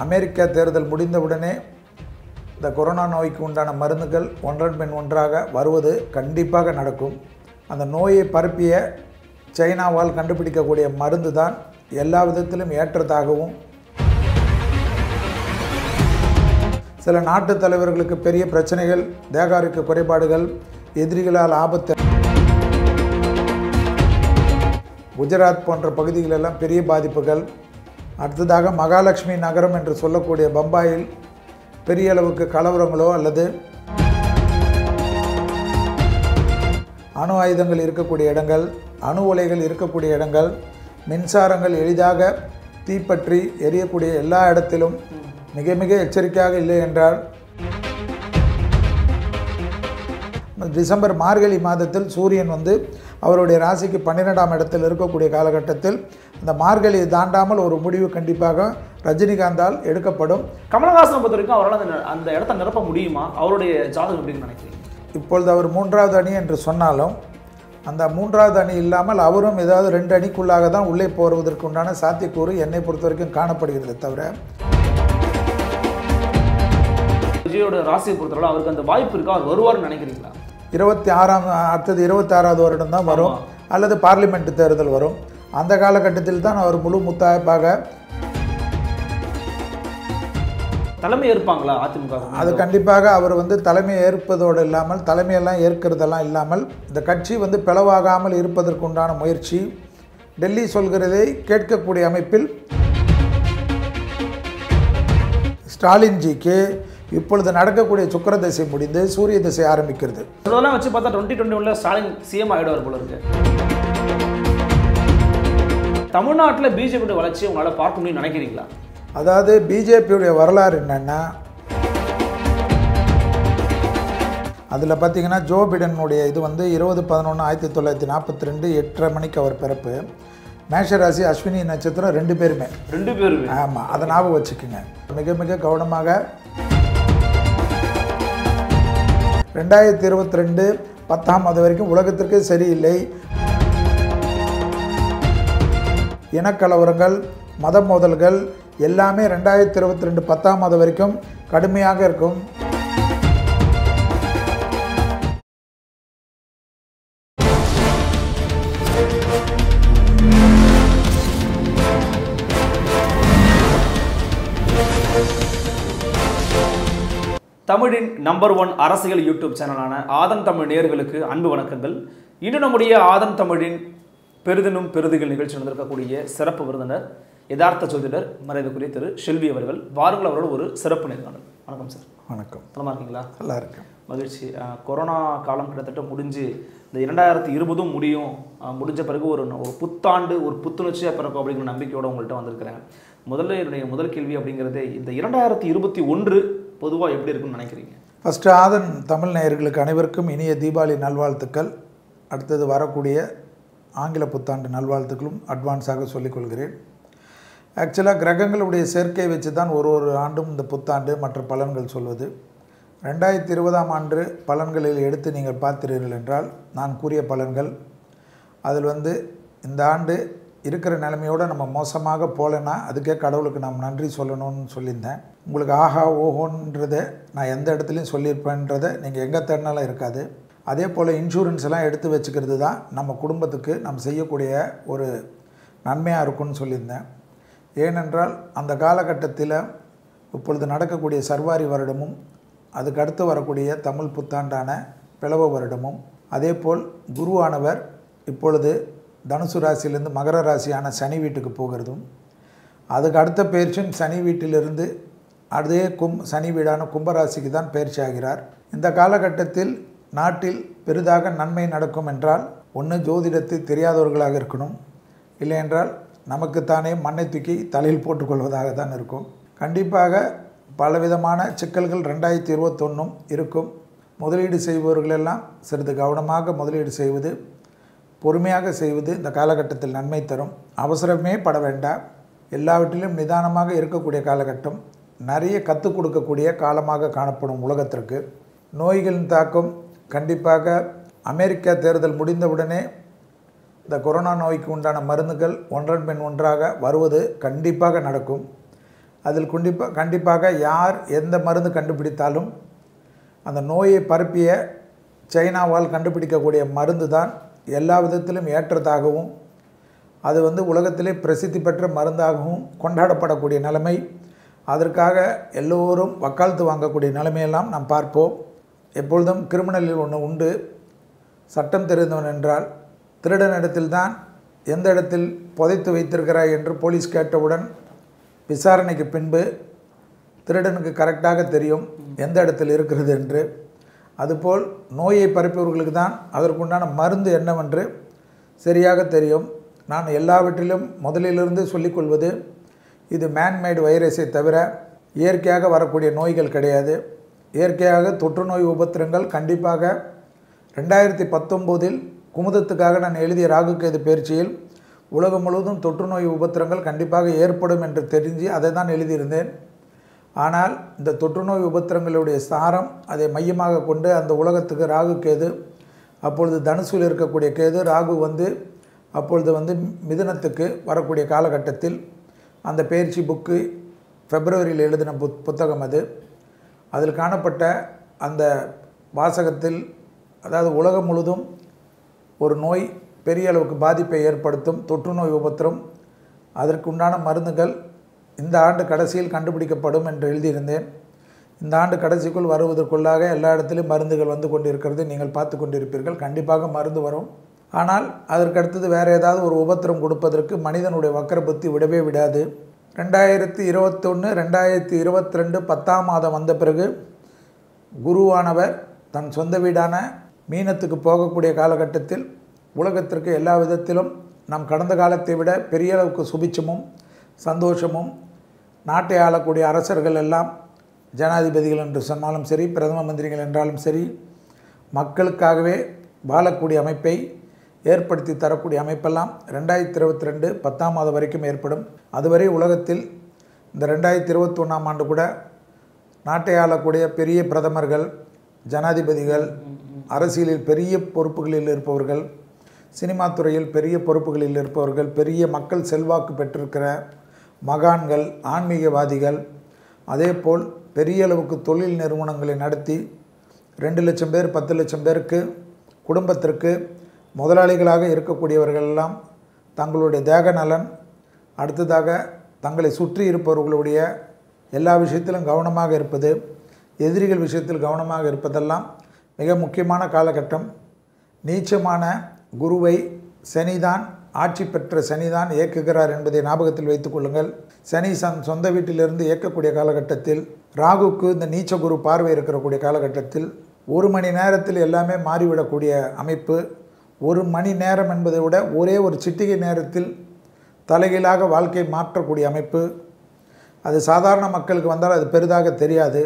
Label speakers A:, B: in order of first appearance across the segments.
A: America தேர்தல் முடிந்தவுடனே இந்த corona நோய்க்கு உண்டான மருந்துகள் ஒன்றன் பின் ஒன்றாக வருவது கண்டிப்பாக நடக்கும் அந்த நோயை பரப்பிய சைனாவால் கண்டுபிடிக்கக்கூடிய மருந்து தான் எல்லா விதத்திலும் ஏற்றதாகவும் சில நாட்டு தலைவர்களுக்கு பெரிய பிரச்சனைகள் தேகாரிக்க குறைபாடுகள் எதிரிகளால் ஆபத்து குஜராத் போன்ற பகுதிகளெல்லாம் பெரிய பாதிப்புகள் அடுத்ததாக மகாலட்சுமி நகரம் என்று சொல்லக்கூடிய பம்பாயில் பெரிய அளவுக்கு கலவரங்களோ அல்லது அணு ஆயுதங்கள் இருக்கக்கூடிய இடங்கள் அணு உலைகள் இருக்கக்கூடிய இடங்கள் மின்சாரங்கள் எளிதாக தீப்பற்றி எரியக்கூடிய எல்லா இடத்திலும் மிக மிக எச்சரிக்கையாக இல்லை என்றால் டிசம்பர் மார்கழி மாதத்தில் சூரியன் வந்து அவருடைய ராசிக்கு பன்னிரெண்டாம் இடத்தில் இருக்கக்கூடிய காலகட்டத்தில் அந்த மார்கழியை தாண்டாமல் ஒரு முடிவு கண்டிப்பாக ரஜினிகாந்தால் எடுக்கப்படும்
B: கமலஹாசனை பொறுத்த வரைக்கும் அவரால் அந்த அந்த இடத்த நிரப்ப முடியுமா அவருடைய ஜாதகம் எப்படின்னு நினைக்கிறீங்க
A: இப்பொழுது அவர் மூன்றாவது அணி என்று சொன்னாலும் அந்த மூன்றாவது அணி இல்லாமல் அவரும் ஏதாவது ரெண்டு அணிக்குள்ளாக தான் உள்ளே போடுவதற்கு உண்டான சாத்தியக்கூறு என்னை பொறுத்த வரைக்கும் காணப்படுகிறது தவிர
B: விஜயோட ராசியை பொறுத்தவரை அவருக்கு அந்த வாய்ப்பு இருக்கா அவர் வருவார்னு நினைக்கிறீங்களா
A: இருபத்தி ஆறாம் அடுத்தது இருபத்தாறாவது வருடம் தான் வரும் அல்லது பார்லிமெண்ட் தேர்தல் வரும் அந்த காலகட்டத்தில் தான் அவர் முழு முத்தாய்ப்பாக
B: தலைமை ஏற்பாங்களா அதிமுக
A: அது கண்டிப்பாக அவர் வந்து தலைமை ஏற்பதோடு இல்லாமல் தலைமையெல்லாம் ஏற்கிறதெல்லாம் இல்லாமல் இந்த கட்சி வந்து பிளவாகாமல் இருப்பதற்குண்டான முயற்சி டெல்லி சொல்கிறதை கேட்கக்கூடிய அமைப்பில் ஸ்டாலின்ஜிக்கு இப்பொழுது நடக்கக்கூடிய சுக்கிர திசை முடிந்து சூரிய திசை ஆரம்பிக்கிறது
B: இதெல்லாம் வச்சு பார்த்தா டுவெண்ட்டி டுவெண்ட்டி ஒன்ல ஸ்டாலின் சிஎம் ஆயிடுவார் போல இருக்கு தமிழ்நாட்டில் பிஜேபியோட வளர்ச்சியை உங்களால் பார்க்க முடியும்னு நினைக்கிறீங்களா
A: அதாவது பிஜேபியுடைய வரலாறு என்னென்னா அதில் பார்த்தீங்கன்னா ஜோ பிடனுடைய இது வந்து இருபது பதினொன்று ஆயிரத்தி தொள்ளாயிரத்தி நாற்பத்தி ரெண்டு எட்டரை மணிக்கு அவர் பிறப்பு மேஷராசி அஸ்வினி நட்சத்திரம் ரெண்டு பேருமே
B: ரெண்டு பேருமே
A: ஆமாம் அதை ஞாபகம் வச்சுக்கோங்க மிக மிக கவனமாக ரெண்டாயிரத்தி இருபத்தி ரெண்டு பத்தாம் அது வரைக்கும் உலகத்திற்கே சரியில்லை இனக்கலவரங்கள் மத மோதல்கள் எல்லாமே ரெண்டாயிரத்தி இருபத்தி ரெண்டு பத்தாம் மாதம் வரைக்கும் கடுமையாக இருக்கும்
B: தமிழின் நம்பர் ஒன் அரசியல் யூடியூப் சேனலான ஆதன் தமிழ் நேயர்களுக்கு அன்பு வணக்கங்கள் இன்று நம்முடைய ஆதன் தமிழின் பெரிதினும் பெரிதுகள் நிகழ்ச்சி நடந்திருக்கக்கூடிய சிறப்பு விருந்தினர் யதார்த்த ஜோதிடர் மரியாதைக்குரிய திரு ஷெல்வி அவர்கள் வாருங்கள் அவரோட ஒரு சிறப்பு நேர்காணல் வணக்கம் சார்
A: வணக்கம்
B: நலமா இருக்கீங்களா
A: நல்லா இருக்கு
B: மகிழ்ச்சி அஹ், கொரோனா காலம் கிட்டத்தட்ட முடிஞ்சு இந்த இரண்டாயிரத்தி இருபதும் முடியும் அஹ், முடிஞ்ச பிறகு ஒரு ஒரு புத்தாண்டு ஒரு புத்துணர்ச்சியாக பிறக்கும் அப்படிங்கிற நம்பிக்கையோட உங்கள்கிட்ட வந்திருக்கிறேன் முதல்ல என்னுடைய முதல் கேள்வி அப்படிங்கிறது இந்த இரண்டாயிரத்தி இருபத்தி ஒன்று பொதுவாக எப்படி இருக்குன்னு நினைக்கிறீங்க
A: ஃபஸ்ட்டு ஆதன் தமிழ் நேயர்களுக்கு அனைவருக்கும் இனிய தீபாவளி நல்வாழ்த்துக்கள் அடுத்தது வரக்கூடிய ஆங்கில புத்தாண்டு நல்வாழ்த்துக்களும் அட்வான்ஸாக சொல்லிக்கொள்கிறேன் ஆக்சுவலாக கிரகங்களுடைய சேர்க்கை வச்சு தான் ஒரு ஒரு ஆண்டும் இந்த புத்தாண்டு மற்ற பலன்கள் சொல்வது ரெண்டாயிரத்தி இருபதாம் ஆண்டு பலன்களில் எடுத்து நீங்கள் பார்த்தீர்கள் என்றால் நான் கூறிய பலன்கள் அதில் வந்து இந்த ஆண்டு இருக்கிற நிலைமையோடு நம்ம மோசமாக போகலைன்னா அதுக்கே கடவுளுக்கு நாம் நன்றி சொல்லணும்னு சொல்லியிருந்தேன் உங்களுக்கு ஆஹா ஓஹோன்றதை நான் எந்த இடத்துலையும் சொல்லியிருப்பேன்றதை நீங்கள் எங்கே தேடினாலும் இருக்காது அதே போல் இன்சூரன்ஸ் எல்லாம் எடுத்து வச்சுக்கிறது தான் நம்ம குடும்பத்துக்கு நம்ம செய்யக்கூடிய ஒரு நன்மையாக இருக்கும்னு சொல்லியிருந்தேன் ஏனென்றால் அந்த காலகட்டத்தில் இப்பொழுது நடக்கக்கூடிய சர்வாரி வருடமும் அதுக்கு அடுத்து வரக்கூடிய தமிழ் புத்தாண்டான பிளவ வருடமும் அதேபோல் குருவானவர் இப்பொழுது தனுசு ராசியிலிருந்து மகர ராசியான சனி வீட்டுக்கு போகிறதும் அதுக்கு அடுத்த பயிற்சியும் சனி வீட்டிலிருந்து அதே கும் சனி வீடான கும்பராசிக்கு தான் பயிற்சி ஆகிறார் இந்த காலகட்டத்தில் நாட்டில் பெரிதாக நன்மை நடக்கும் என்றால் ஒன்று ஜோதிடத்தை தெரியாதவர்களாக இருக்கணும் இல்லை என்றால் நமக்குத்தானே மண்ணை தூக்கி தலையில் போட்டுக்கொள்வதாக தான் இருக்கும் கண்டிப்பாக பலவிதமான சிக்கல்கள் ரெண்டாயிரத்தி இருபத்தொன்னும் இருக்கும் முதலீடு செய்பவர்களெல்லாம் சிறிது கவனமாக முதலீடு செய்வது பொறுமையாக செய்வது இந்த காலகட்டத்தில் நன்மை தரும் அவசரமே பட வேண்டாம் எல்லாவற்றிலும் நிதானமாக இருக்கக்கூடிய காலகட்டம் நிறைய கற்றுக் கொடுக்கக்கூடிய காலமாக காணப்படும் உலகத்திற்கு நோய்களின் தாக்கம் கண்டிப்பாக அமெரிக்கா தேர்தல் முடிந்தவுடனே இந்த கொரோனா நோய்க்கு உண்டான மருந்துகள் ஒன்றன் பின் ஒன்றாக வருவது கண்டிப்பாக நடக்கும் அதில் கண்டிப்பாக கண்டிப்பாக யார் எந்த மருந்து கண்டுபிடித்தாலும் அந்த நோயை பரப்பிய சைனாவால் கண்டுபிடிக்கக்கூடிய மருந்து தான் எல்லா விதத்திலும் ஏற்றதாகவும் அது வந்து உலகத்திலே பிரசித்தி பெற்ற மருந்தாகவும் கொண்டாடப்படக்கூடிய நிலைமை அதற்காக எல்லோரும் வக்காலத்து வாங்கக்கூடிய நிலைமையெல்லாம் நாம் பார்ப்போம் எப்பொழுதும் கிரிமினலில் ஒன்று உண்டு சட்டம் தெரிந்தவன் என்றால் திருடனிடத்தில்தான் எந்த இடத்தில் புதைத்து வைத்திருக்கிறாய் என்று போலீஸ் கேட்டவுடன் விசாரணைக்கு பின்பு திருடனுக்கு கரெக்டாக தெரியும் எந்த இடத்தில் இருக்கிறது என்று அதுபோல் நோயை பரப்பியவர்களுக்கு தான் அதற்குண்டான மருந்து என்னவென்று சரியாக தெரியும் நான் எல்லாவற்றிலும் முதலிலிருந்து சொல்லிக்கொள்வது இது மேன்மேடு வைரஸை தவிர இயற்கையாக வரக்கூடிய நோய்கள் கிடையாது இயற்கையாக தொற்றுநோய் உபத்திரங்கள் கண்டிப்பாக ரெண்டாயிரத்தி பத்தொம்போதில் குமுதத்துக்காக நான் எழுதிய ராகுகேது பயிற்சியில் உலகம் முழுவதும் தொற்றுநோய் உபத்திரங்கள் கண்டிப்பாக ஏற்படும் என்று தெரிஞ்சு அதை தான் எழுதியிருந்தேன் ஆனால் இந்த தொற்றுநோய் உபத்திரங்களுடைய சாரம் அதை மையமாக கொண்டு அந்த உலகத்துக்கு ராகு கேது அப்பொழுது தனுசுவில் இருக்கக்கூடிய கேது ராகு வந்து அப்பொழுது வந்து மிதுனத்துக்கு வரக்கூடிய காலகட்டத்தில் அந்த பயிற்சி புக்கு பிப்ரவரியில் எழுதின புத் புத்தகம் அது அதில் காணப்பட்ட அந்த வாசகத்தில் அதாவது உலகம் முழுதும் ஒரு நோய் பெரிய அளவுக்கு பாதிப்பை ஏற்படுத்தும் தொற்றுநோய் உபத்திரம் அதற்குண்டான மருந்துகள் இந்த ஆண்டு கடைசியில் கண்டுபிடிக்கப்படும் என்று எழுதியிருந்தேன் இந்த ஆண்டு கடைசிக்குள் வருவதற்குள்ளாக எல்லா இடத்திலும் மருந்துகள் வந்து கொண்டிருக்கிறது நீங்கள் பார்த்து கொண்டிருப்பீர்கள் கண்டிப்பாக மருந்து வரும் ஆனால் அதற்கடுத்தது வேறு ஏதாவது ஒரு உபத்திரம் கொடுப்பதற்கு மனிதனுடைய வக்கர புத்தி விடவே விடாது ரெண்டாயிரத்தி இருபத்தொன்று ரெண்டாயிரத்தி இருபத்தி ரெண்டு பத்தாம் மாதம் வந்த பிறகு குருவானவர் தன் சொந்த வீடான மீனத்துக்கு போகக்கூடிய காலகட்டத்தில் உலகத்திற்கு எல்லா விதத்திலும் நம் கடந்த காலத்தை விட பெரிய அளவுக்கு சுபிச்சமும் சந்தோஷமும் நாட்டை ஆளக்கூடிய அரசர்கள் எல்லாம் ஜனாதிபதிகள் என்று சொன்னாலும் சரி பிரதம மந்திரிகள் என்றாலும் சரி மக்களுக்காகவே வாழக்கூடிய அமைப்பை ஏற்படுத்தி தரக்கூடிய அமைப்பெல்லாம் ரெண்டாயிரத்தி இருபத்தி ரெண்டு பத்தாம் மாதம் வரைக்கும் ஏற்படும் அதுவரை உலகத்தில் இந்த ரெண்டாயிரத்தி இருபத்தொன்னாம் ஆண்டு கூட நாட்டை ஆளக்கூடிய பெரிய பிரதமர்கள் ஜனாதிபதிகள் அரசியலில் பெரிய பொறுப்புகளில் இருப்பவர்கள் சினிமா துறையில் பெரிய பொறுப்புகளில் இருப்பவர்கள் பெரிய மக்கள் செல்வாக்கு பெற்றிருக்கிற மகான்கள் ஆன்மீகவாதிகள் அதேபோல் பெரிய அளவுக்கு தொழில் நிறுவனங்களை நடத்தி ரெண்டு லட்சம் பேர் பத்து லட்சம் பேருக்கு குடும்பத்திற்கு முதலாளிகளாக இருக்கக்கூடியவர்கள் எல்லாம் தங்களுடைய தேக நலன் அடுத்ததாக தங்களை சுற்றி இருப்பவர்களுடைய எல்லா விஷயத்திலும் கவனமாக இருப்பது எதிரிகள் விஷயத்தில் கவனமாக இருப்பதெல்லாம் மிக முக்கியமான காலகட்டம் நீச்சமான குருவை சனிதான் ஆட்சி பெற்ற சனிதான் இயக்குகிறார் என்பதை ஞாபகத்தில் வைத்துக் கொள்ளுங்கள் சனி சன் சொந்த வீட்டிலிருந்து இயக்கக்கூடிய காலகட்டத்தில் ராகுக்கு இந்த நீச்ச குரு பார்வை இருக்கக்கூடிய காலகட்டத்தில் ஒரு மணி நேரத்தில் எல்லாமே மாறிவிடக்கூடிய அமைப்பு ஒரு மணி நேரம் என்பதை விட ஒரே ஒரு சிட்டிகை நேரத்தில் தலைகீழாக வாழ்க்கை மாற்றக்கூடிய அமைப்பு அது சாதாரண மக்களுக்கு வந்தால் அது பெரிதாக தெரியாது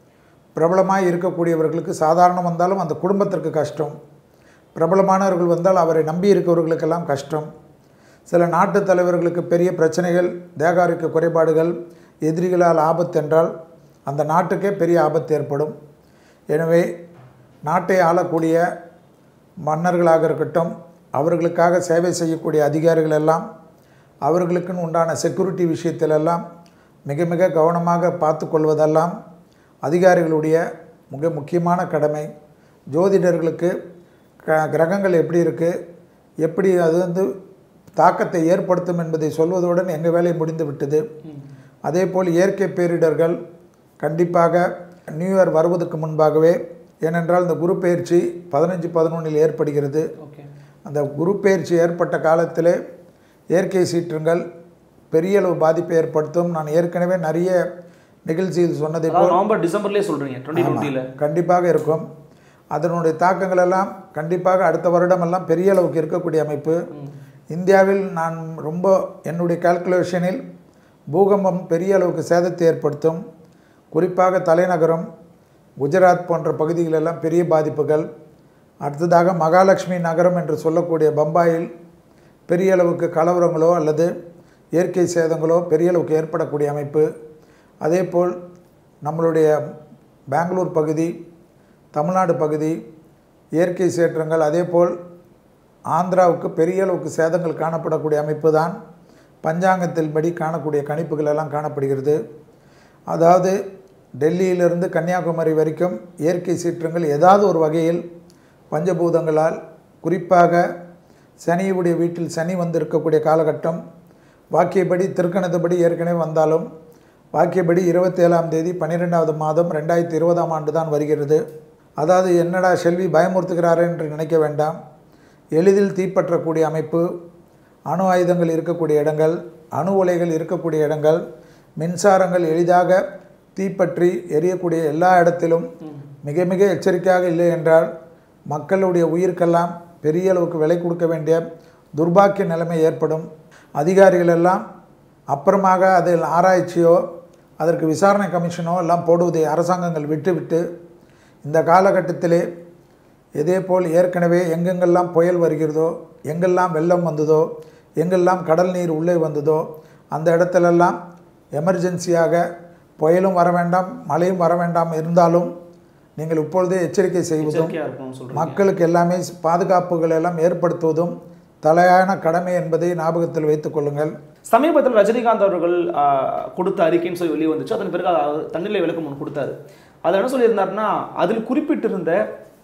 A: பிரபலமாக இருக்கக்கூடியவர்களுக்கு சாதாரணம் வந்தாலும் அந்த குடும்பத்திற்கு கஷ்டம் பிரபலமானவர்கள் வந்தால் அவரை நம்பி இருக்கவர்களுக்கெல்லாம் கஷ்டம் சில நாட்டு தலைவர்களுக்கு பெரிய பிரச்சனைகள் தேகாரிக்க குறைபாடுகள் எதிரிகளால் ஆபத்து என்றால் அந்த நாட்டுக்கே பெரிய ஆபத்து ஏற்படும் எனவே நாட்டை ஆளக்கூடிய மன்னர்களாக இருக்கட்டும் அவர்களுக்காக சேவை செய்யக்கூடிய அதிகாரிகள் எல்லாம் அவர்களுக்குன்னு உண்டான செக்யூரிட்டி விஷயத்திலெல்லாம் மிக மிக கவனமாக பார்த்து கொள்வதெல்லாம் அதிகாரிகளுடைய மிக முக்கியமான கடமை ஜோதிடர்களுக்கு க கிரகங்கள் எப்படி இருக்குது எப்படி அது வந்து தாக்கத்தை ஏற்படுத்தும் என்பதை சொல்வதுடன் எங்கள் வேலை முடிந்து விட்டது அதே போல் இயற்கை பேரிடர்கள் கண்டிப்பாக நியூ இயர் வருவதற்கு முன்பாகவே ஏனென்றால் இந்த குரு பயிற்சி பதினஞ்சு பதினொன்றில் ஏற்படுகிறது
B: ஓகே
A: அந்த குரு பயிற்சி ஏற்பட்ட காலத்திலே இயற்கை சீற்றங்கள் பெரிய அளவு பாதிப்பை ஏற்படுத்தும் நான் ஏற்கனவே நிறைய நிகழ்ச்சியில் சொன்னதை போல்
B: அதாவது நவம்பர் டிசம்பர்லேயே சொல்கிறீங்க டுவெண்ட்டி டுவெண்ட்டியில்
A: கண்டிப்பாக இருக்கும் அதனுடைய தாக்கங்கள் எல்லாம் கண்டிப்பாக அடுத்த வருடமெல்லாம் பெரிய அளவுக்கு இருக்கக்கூடிய அமைப்பு இந்தியாவில் நான் ரொம்ப என்னுடைய கால்குலேஷனில் பூகம்பம் பெரிய அளவுக்கு சேதத்தை ஏற்படுத்தும் குறிப்பாக தலைநகரம் குஜராத் போன்ற பகுதிகளெல்லாம் பெரிய பாதிப்புகள் அடுத்ததாக மகாலட்சுமி நகரம் என்று சொல்லக்கூடிய பம்பாயில் பெரிய அளவுக்கு கலவரங்களோ அல்லது இயற்கை சேதங்களோ பெரிய அளவுக்கு ஏற்படக்கூடிய அமைப்பு அதேபோல் நம்மளுடைய பெங்களூர் பகுதி தமிழ்நாடு பகுதி இயற்கை சீற்றங்கள் அதேபோல் ஆந்திராவுக்கு பெரிய அளவுக்கு சேதங்கள் காணப்படக்கூடிய அமைப்பு தான் பஞ்சாங்கத்தில் படி காணக்கூடிய கணிப்புகள் எல்லாம் காணப்படுகிறது அதாவது டெல்லியிலிருந்து கன்னியாகுமரி வரைக்கும் இயற்கை சீற்றங்கள் ஏதாவது ஒரு வகையில் பஞ்சபூதங்களால் குறிப்பாக சனியுடைய வீட்டில் சனி வந்து இருக்கக்கூடிய காலகட்டம் வாக்கியப்படி திருக்கணத்துப்படி ஏற்கனவே வந்தாலும் வாக்கியப்படி இருபத்தேழாம் தேதி பன்னிரெண்டாவது மாதம் ரெண்டாயிரத்தி இருபதாம் ஆண்டு தான் வருகிறது அதாவது என்னடா செல்வி பயமுறுத்துகிறாரே என்று நினைக்க வேண்டாம் எளிதில் தீப்பற்றக்கூடிய அமைப்பு அணு ஆயுதங்கள் இருக்கக்கூடிய இடங்கள் அணு உலைகள் இருக்கக்கூடிய இடங்கள் மின்சாரங்கள் எளிதாக தீப்பற்றி எரியக்கூடிய எல்லா இடத்திலும் மிக மிக எச்சரிக்கையாக இல்லை என்றால் மக்களுடைய உயிருக்கெல்லாம் பெரிய அளவுக்கு விலை கொடுக்க வேண்டிய துர்பாக்கிய நிலைமை ஏற்படும் அதிகாரிகள் எல்லாம் அப்புறமாக அதில் ஆராய்ச்சியோ அதற்கு விசாரணை கமிஷனோ எல்லாம் போடுவதை அரசாங்கங்கள் விட்டுவிட்டு இந்த காலகட்டத்திலே இதேபோல் ஏற்கனவே எங்கெங்கெல்லாம் புயல் வருகிறதோ எங்கெல்லாம் வெள்ளம் வந்ததோ எங்கெல்லாம் கடல் நீர் உள்ளே வந்ததோ அந்த இடத்துலெல்லாம் எமர்ஜென்சியாக புயலும் வர வேண்டாம் மழையும் வர வேண்டாம் இருந்தாலும் நீங்கள் இப்பொழுதே எச்சரிக்கை செய்வதும்
B: எச்சரிக்கையா இருக்கணும்னு சொல்றீங்க
A: மக்களுக்கு எல்லாமே பாதுகாப்புகள் எல்லாம் ஏற்படுத்துவதும் தலையான கடமை என்பதை ஞாபகத்தில் வைத்துக் கொள்ளுங்கள்
B: சமீபத்தில் ரஜினிகாந்த் அவர்கள் ஆ, கொடுத்த அறிக்கைன்னு சொல்லி வெளியே வந்துச்சு அதன் பிறகு அவர் தன்னிலை விளக்கம் ஒன்று கொடுத்தாரு அதில் என்ன சொல்லியிருந்தாருன்னா அதில் குறிப்பிட்டிருந்த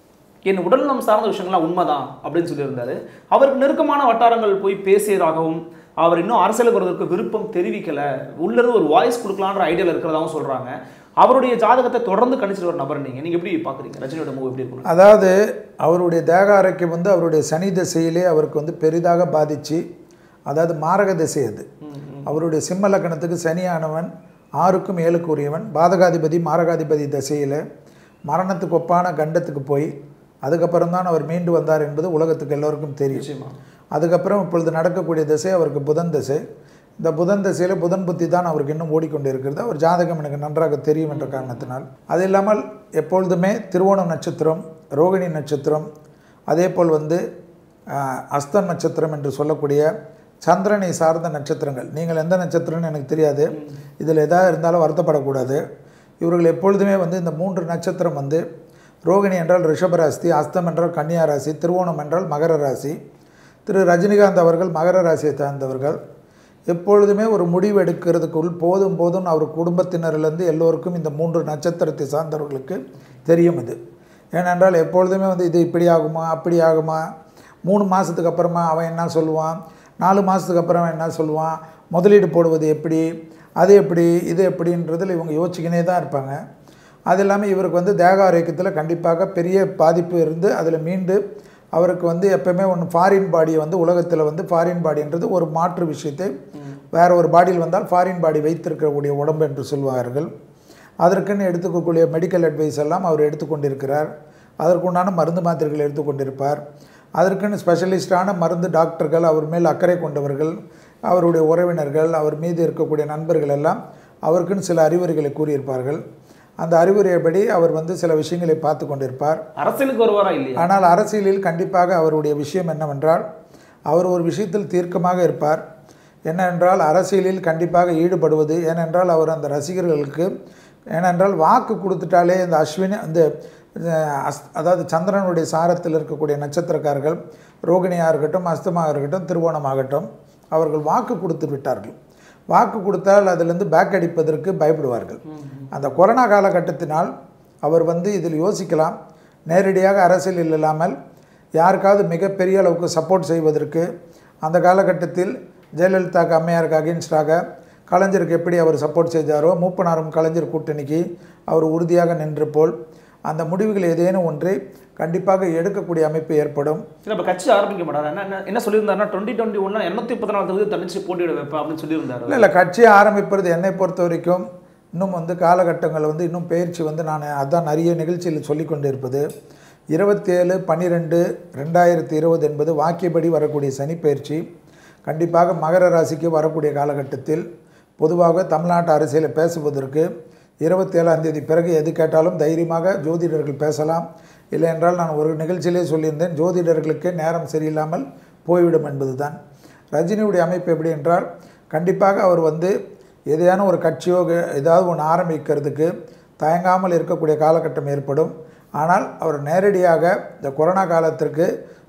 B: என் உடல்நலம் சார்ந்த விஷயங்கள்லாம் உண்மைதான் அப்படின்னு சொல்லியிருந்தாரு அவருக்கு நெருக்கமான வட்டாரங்கள் போய் பேசியதாகவும் அவர் இன்னும் அரசியலுக்கு வருவதற்கு விருப்பம் தெரிவிக்கல உள்ளிருந்து ஒரு வாய்ஸ் கொடுக்கலான்ற ஐடியாவில் இருக்கிறதாகவும் சொல்றாங்க அவருடைய ஜாதகத்தை தொடர்ந்து கணிச்சிட்டு ஒரு நபர் நீங்க நீங்க எப்படி பாக்குறீங்க ரஜினியோட மூவ் எப்படி இருக்கும்
A: அதாவது அவருடைய தேக ஆரோக்கியம் வந்து அவருடைய சனி திசையிலே அவருக்கு வந்து பெரிதாக பாதிச்சு அதாவது மாரக திசை அது அவருடைய சிம்ம லக்கணத்துக்கு சனியானவன் ஆறுக்கும் ஏழுக்கு உரியவன் பாதகாதிபதி மாரகாதிபதி திசையில் மரணத்துக்கு ஒப்பான கண்டத்துக்கு போய் அதுக்கப்புறம் தான் அவர் மீண்டு வந்தார் என்பது உலகத்துக்கு எல்லோருக்கும் தெரியும்
B: நிச்சயமா
A: அதுக்கப்புறம் இப்பொழுது நடக்கக்கூடிய திசை அவருக்கு புதன் திசை இந்த புதன் திசையில் புதன் புத்தி தான் அவருக்கு இன்னும் ஓடிக்கொண்டு இருக்கிறது அவர் ஜாதகம் எனக்கு நன்றாக தெரியும் என்ற காரணத்தினால் அது இல்லாமல் எப்பொழுதுமே திருவோணம் நட்சத்திரம் ரோகிணி நட்சத்திரம் அதே போல் வந்து ஆஹ், அஸ்தம் நட்சத்திரம் என்று சொல்லக்கூடிய சந்திரனை சார்ந்த நட்சத்திரங்கள் நீங்கள் எந்த நட்சத்திரம்னு எனக்கு தெரியாது இதில் எதாவது இருந்தாலும் வருத்தப்படக்கூடாது இவர்கள் எப்பொழுதுமே வந்து இந்த மூன்று நட்சத்திரம் வந்து ரோகிணி என்றால் ரிஷபராசி அஸ்தம் என்றால் கன்னியா ராசி திருவோணம் என்றால் மகர ராசி திரு ரஜினிகாந்த் அவர்கள் மகர ராசியை சார்ந்தவர்கள் எப்பொழுதுமே ஒரு முடிவு எடுக்கிறதுக்குள் போதும் போதும் அவர் குடும்பத்தினரிலிருந்து எல்லோருக்கும் இந்த மூன்று நட்சத்திரத்தை சார்ந்தவர்களுக்கு தெரியும் இது ஏனென்றால் எப்பொழுதுமே வந்து இது இப்படி ஆகுமா அப்படி ஆகுமா மூணு மாதத்துக்கு அப்புறமா அவன் என்ன சொல்லுவான் நாலு மாதத்துக்கு அப்புறம் அவன் என்ன சொல்லுவான் முதலீடு போடுவது எப்படி அது எப்படி இது எப்படின்றதில் இவங்க யோசிச்சுக்கினே தான் இருப்பாங்க அது இல்லாமல் இவருக்கு வந்து தேக ஆரோக்கியத்தில் கண்டிப்பாக பெரிய பாதிப்பு இருந்து அதில் மீண்டு அவருக்கு வந்து எப்பவுமே ஒன்று ஃபாரின் பாடியை வந்து உலகத்தில் வந்து ஃபாரின் பாடின்றது ஒரு மாற்று விஷயத்தை வேற ஒரு பாடியில் வந்தால் ஃபாரின் பாடி வைத்திருக்கக்கூடிய உடம்பு என்று சொல்வார்கள் அதற்குன்னு எடுத்துக்கக்கூடிய மெடிக்கல் அட்வைஸ் எல்லாம் அவர் எடுத்துக்கொண்டிருக்கிறார் அதற்குண்டான மருந்து மாத்திரைகள் எடுத்துக்கொண்டிருப்பார் அதற்குன்னு ஸ்பெஷலிஸ்டான மருந்து டாக்டர்கள் அவர் மேல் அக்கறை கொண்டவர்கள் அவருடைய உறவினர்கள் அவர் மீது இருக்கக்கூடிய நண்பர்கள் எல்லாம் அவருக்குன்னு சில அறிவுரைகளை கூறியிருப்பார்கள் அந்த அறிவுரைப்படி அவர் வந்து சில விஷயங்களை பார்த்து கொண்டிருப்பார்
B: அரசியலுக்கு வருவாரா இல்லையா
A: ஆனால் அரசியலில் கண்டிப்பாக அவருடைய விஷயம் என்னவென்றால் அவர் ஒரு விஷயத்தில் தீர்க்கமாக இருப்பார் என்னவென்றால் அரசியலில் கண்டிப்பாக ஈடுபடுவது ஏனென்றால் அவர் அந்த ரசிகர்களுக்கு ஏனென்றால் வாக்கு கொடுத்துட்டாலே இந்த அஸ்வினி அந்த அஹ், அஸ் அதாவது சந்திரனுடைய சாரத்தில் இருக்கக்கூடிய நட்சத்திரக்காரர்கள் ரோகிணியாக இருக்கட்டும் அஸ்தமாக இருக்கட்டும் திருவோணமாகட்டும் அவர்கள் வாக்கு கொடுத்து விட்டார்கள் வாக்கு கொடுத்தால் அதிலிருந்து பேக் அடிப்பதற்கு பயப்படுவார்கள் அந்த கொரோனா காலகட்டத்தினால் அவர் வந்து இதில் யோசிக்கலாம் நேரடியாக அரசியலில் இல்லாமல் யாருக்காவது மிகப்பெரிய அளவுக்கு சப்போர்ட் செய்வதற்கு அந்த காலகட்டத்தில் ஜெயலலிதாக்கு அம்மையாருக்கு அகேன்ஸ்டாக கலைஞருக்கு எப்படி அவர் சப்போர்ட் செய்தாரோ மூப்பனாரும் கலைஞர் கூட்டணிக்கு அவர் உறுதியாக நின்று போல் அந்த முடிவுகள் ஏதேனும் ஒன்றை கண்டிப்பாக எடுக்கக்கூடிய அமைப்பு ஏற்படும்
B: இல்ல இப்ப கட்சி ஆரம்பிக்க மாட்டாரு என்ன என்ன- என்ன சொல்லியிருந்தாருன்னா டுவெண்ட்டி டுவெண்ட்டி ஒன்ல எண்ணூத்தி முப்பத்தி நாலு தொகுதி தனிச்சு போட்டியிட வைப்பேன் அப்படின்னு சொல்லியிருந்தாரு
A: இல்லை இல்லை கட்சியை ஆரம்பிப்பது என்னை பொறுத்த வரைக்கும் இன்னும் வந்து காலகட்டங்கள் வந்து இன்னும் பயிற்சி வந்து நான் அதான் நிறைய நிகழ்ச்சியில் சொல்லி கொண்டிருப்பது இருபத்தேழு பன்னிரெண்டு ரெண்டாயிரத்தி இருபது என்பது வாக்கியப்படி வரக்கூடிய சனி பயிற்சி கண்டிப்பாக மகர ராசிக்கு வரக்கூடிய காலகட்டத்தில் பொதுவாக தமிழ்நாட்டு அரசியலை பேசுவதற்கு இருபத்தேழாம் தேதி பிறகு எது கேட்டாலும் தைரியமாக ஜோதிடர்கள் பேசலாம் இல்லை என்றால் நான் ஒரு நிகழ்ச்சியிலே சொல்லியிருந்தேன் ஜோதிடர்களுக்கே நேரம் சரியில்லாமல் போய்விடும் என்பதுதான் ரஜினியுடைய அமைப்பு எப்படி என்றால் கண்டிப்பாக அவர் வந்து எதையான ஒரு கட்சியோ க- ஏதாவது ஒன்று ஆரம்பிக்கிறதுக்கு தயங்காமல் இருக்கக்கூடிய காலகட்டம் ஏற்படும் ஆனால் அவர் நேரடியாக இந்த கொரோனா காலத்திற்கு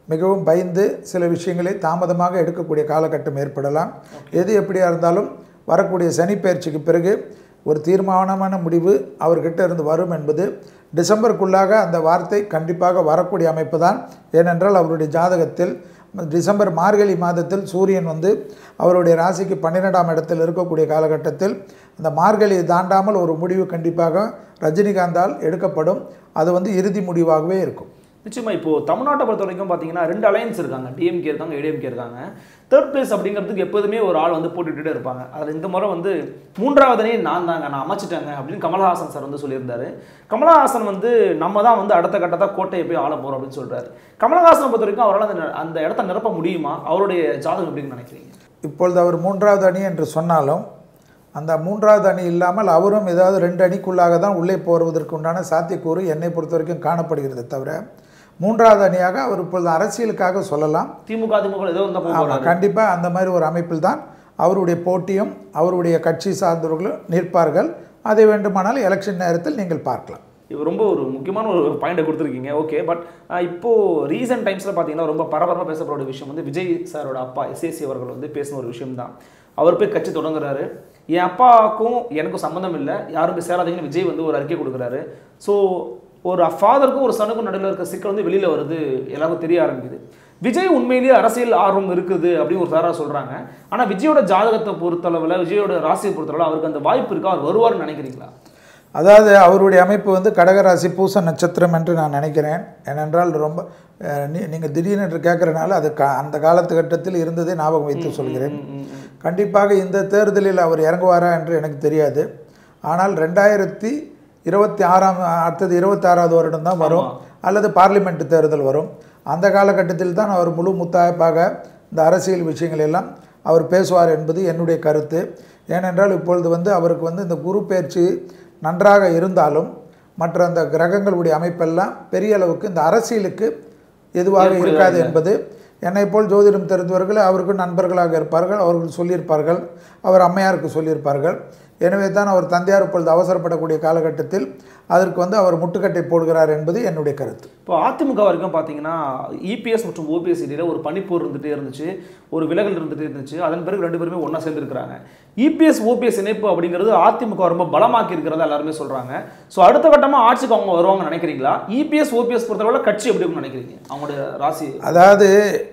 A: மிகவும் பயந்து சில விஷயங்களை தாமதமாக எடுக்கக்கூடிய காலகட்டம் ஏற்படலாம் எது எப்படியா இருந்தாலும் வரக்கூடிய சனி பயிற்சிக்கு பிறகு ஒரு தீர்மானமான முடிவு அவர்கிட்ட இருந்து வரும் என்பது டிசம்பருக்குள்ளாக அந்த வார்த்தை கண்டிப்பாக வரக்கூடிய அமைப்பு தான் ஏனென்றால் அவருடைய ஜாதகத்தில் டிசம்பர் மார்கழி மாதத்தில் சூரியன் வந்து அவருடைய ராசிக்கு பன்னிரெண்டாம் இடத்தில் இருக்கக்கூடிய காலகட்டத்தில் அந்த மார்கழியை தாண்டாமல் ஒரு முடிவு கண்டிப்பாக ரஜினிகாந்தால் எடுக்கப்படும் அது வந்து இறுதி முடிவாகவே இருக்கும்
B: நிச்சயமா இப்போ தமிழ்நாட்டை பொறுத்த வரைக்கும் பார்த்தீங்கன்னா ரெண்டு அலையன்ஸ் இருக்காங்க டிஎம்கே இருக்காங்க ஏடிஎம்கே இருக்காங்க தேர்ட் பிளேஸ் அப்படிங்கிறதுக்கு எப்போதுமே ஒரு ஆள் வந்து போட்டுக்கிட்டே இருப்பாங்க அதில் இந்த முறை வந்து மூன்றாவதனே நான் தாங்க நான் அமைச்சிட்டேங்க அப்படின்னு கமலஹாசன் சார் வந்து சொல்லியிருந்தாரு கமலஹாசன் வந்து நம்ம தான் வந்து அடுத்த கட்டத்தான் கோட்டையை போய் ஆள போகிறோம் அப்படின்னு சொல்றாரு கமலஹாசனை பொறுத்த வரைக்கும் அவரால் அந்த அந்த இடத்த நிரப்ப முடியுமா அவருடைய ஜாதகம் எப்படின்னு நினைக்கிறீங்க
A: இப்பொழுது அவர் மூன்றாவது அணி என்று சொன்னாலும் அந்த மூன்றாவது அணி இல்லாமல் அவரும் ஏதாவது ரெண்டு அணிக்குள்ளாக தான் உள்ளே போவதற்கு உண்டான சாத்தியக்கூறு என்னை பொறுத்த வரைக்கும் காணப்படுகிறது தவிர மூன்றாவது அணியாக அவர் இப்பொழுது அரசியலுக்காக சொல்லலாம்
B: திமுக திமுக ஏதோ வந்து போக
A: ஆமாம் கண்டிப்பாக அந்த மாதிரி ஒரு அமைப்பில் தான் அவருடைய போட்டியும் அவருடைய கட்சி சார்ந்தவர்களும் நிற்பார்கள் அதை வேண்டுமானால் எலெக்ஷன் நேரத்தில் நீங்கள் பார்க்கலாம்
B: இது ரொம்ப ஒரு முக்கியமான ஒரு பாயிண்டை கொடுத்துருக்கீங்க ஓகே பட் இப்போ ரீசெண்ட் டைம்ஸில் பார்த்தீங்கன்னா ரொம்ப பரபரப்பாக பேசப்பட ஒரு விஷயம் வந்து விஜய் சாரோட அப்பா எஸ்ஏசி அவர்கள் வந்து பேசின ஒரு விஷயம் தான் அவர் போய் கட்சி தொடங்குறாரு என் அப்பாவுக்கும் எனக்கும் சம்மந்தம் இல்லை யாரும் போய் சேராதீங்கன்னு விஜய் வந்து ஒரு அறிக்கை கொடுக்குறாரு ஸோ ஒரு ஃபாதருக்கும் ஒரு சனுக்கும் நடுவில் இருக்க சிக்கல் வந்து வெளியில் வருது எல்லாருக்கும் தெரிய ஆரம்பிக்குது விஜய் உண்மையிலேயே அரசியல் ஆர்வம் இருக்குது அப்படின்னு ஒரு சாரா சொல்கிறாங்க ஆனால் விஜயோட ஜாதகத்தை பொறுத்தளவில் விஜயோட ராசியை பொறுத்தளவில் அவருக்கு அந்த வாய்ப்பு இருக்கா அவர் வருவார்னு நினைக்கிறீங்களா
A: அதாவது அவருடைய அமைப்பு வந்து கடகராசி பூச நட்சத்திரம் என்று நான் நினைக்கிறேன் ஏனென்றால் ரொம்ப நீங்கள் திடீர்னு என்று கேட்குறனால அது கா அந்த காலத்துக்கட்டத்தில் இருந்ததை ஞாபகம் வைத்து சொல்கிறேன் கண்டிப்பாக இந்த தேர்தலில் அவர் இறங்குவாரா என்று எனக்கு தெரியாது ஆனால் ரெண்டாயிரத்தி இருபத்தி ஆறாம் அடுத்தது இருபத்தாறாவது வருடம் தான் வரும் அல்லது பார்லிமெண்ட் தேர்தல் வரும் அந்த காலகட்டத்தில் தான் அவர் முழு முத்தாய்ப்பாக இந்த அரசியல் விஷயங்கள் எல்லாம் அவர் பேசுவார் என்பது என்னுடைய கருத்து ஏனென்றால் இப்பொழுது வந்து அவருக்கு வந்து இந்த குரு பயிற்சி நன்றாக இருந்தாலும் மற்ற அந்த கிரகங்களுடைய அமைப்பெல்லாம் பெரிய அளவுக்கு இந்த அரசியலுக்கு எதுவாக இருக்காது என்பது என்னை போல் ஜோதிடம் தெரிந்தவர்கள் அவருக்கு நண்பர்களாக இருப்பார்கள் அவர்கள் சொல்லியிருப்பார்கள் அவர் அம்மையாருக்கு சொல்லியிருப்பார்கள் எனவே தான் அவர் தந்தையார் இப்பொழுது அவசரப்படக்கூடிய காலகட்டத்தில் அதற்கு வந்து அவர் முட்டுக்கட்டை போடுகிறார் என்பது என்னுடைய கருத்து
B: இப்போ அதிமுக வரைக்கும் பார்த்தீங்கன்னா இபிஎஸ் மற்றும் ஓபிஎஸ் இடையில ஒரு பனிப்போர் இருந்துகிட்டே இருந்துச்சு ஒரு விலகல் இருந்துகிட்டே இருந்துச்சு அதன் பிறகு ரெண்டு பேருமே ஒன்றா சேர்ந்துருக்கிறாங்க இபிஎஸ் ஓபிஎஸ் இணைப்பு அப்படிங்கிறது அதிமுக ரொம்ப பலமாக்கி இருக்கிறதா எல்லாருமே சொல்கிறாங்க ஸோ அடுத்த கட்டமாக ஆட்சிக்கு அவங்க வருவாங்கன்னு நினைக்கிறீங்களா இபிஎஸ் ஓபிஎஸ் பொறுத்தவரை கட்சி எப்படி இருக்கும்னு நினைக்கிறீங்க அவங்களுடைய ராசி
A: அதாவது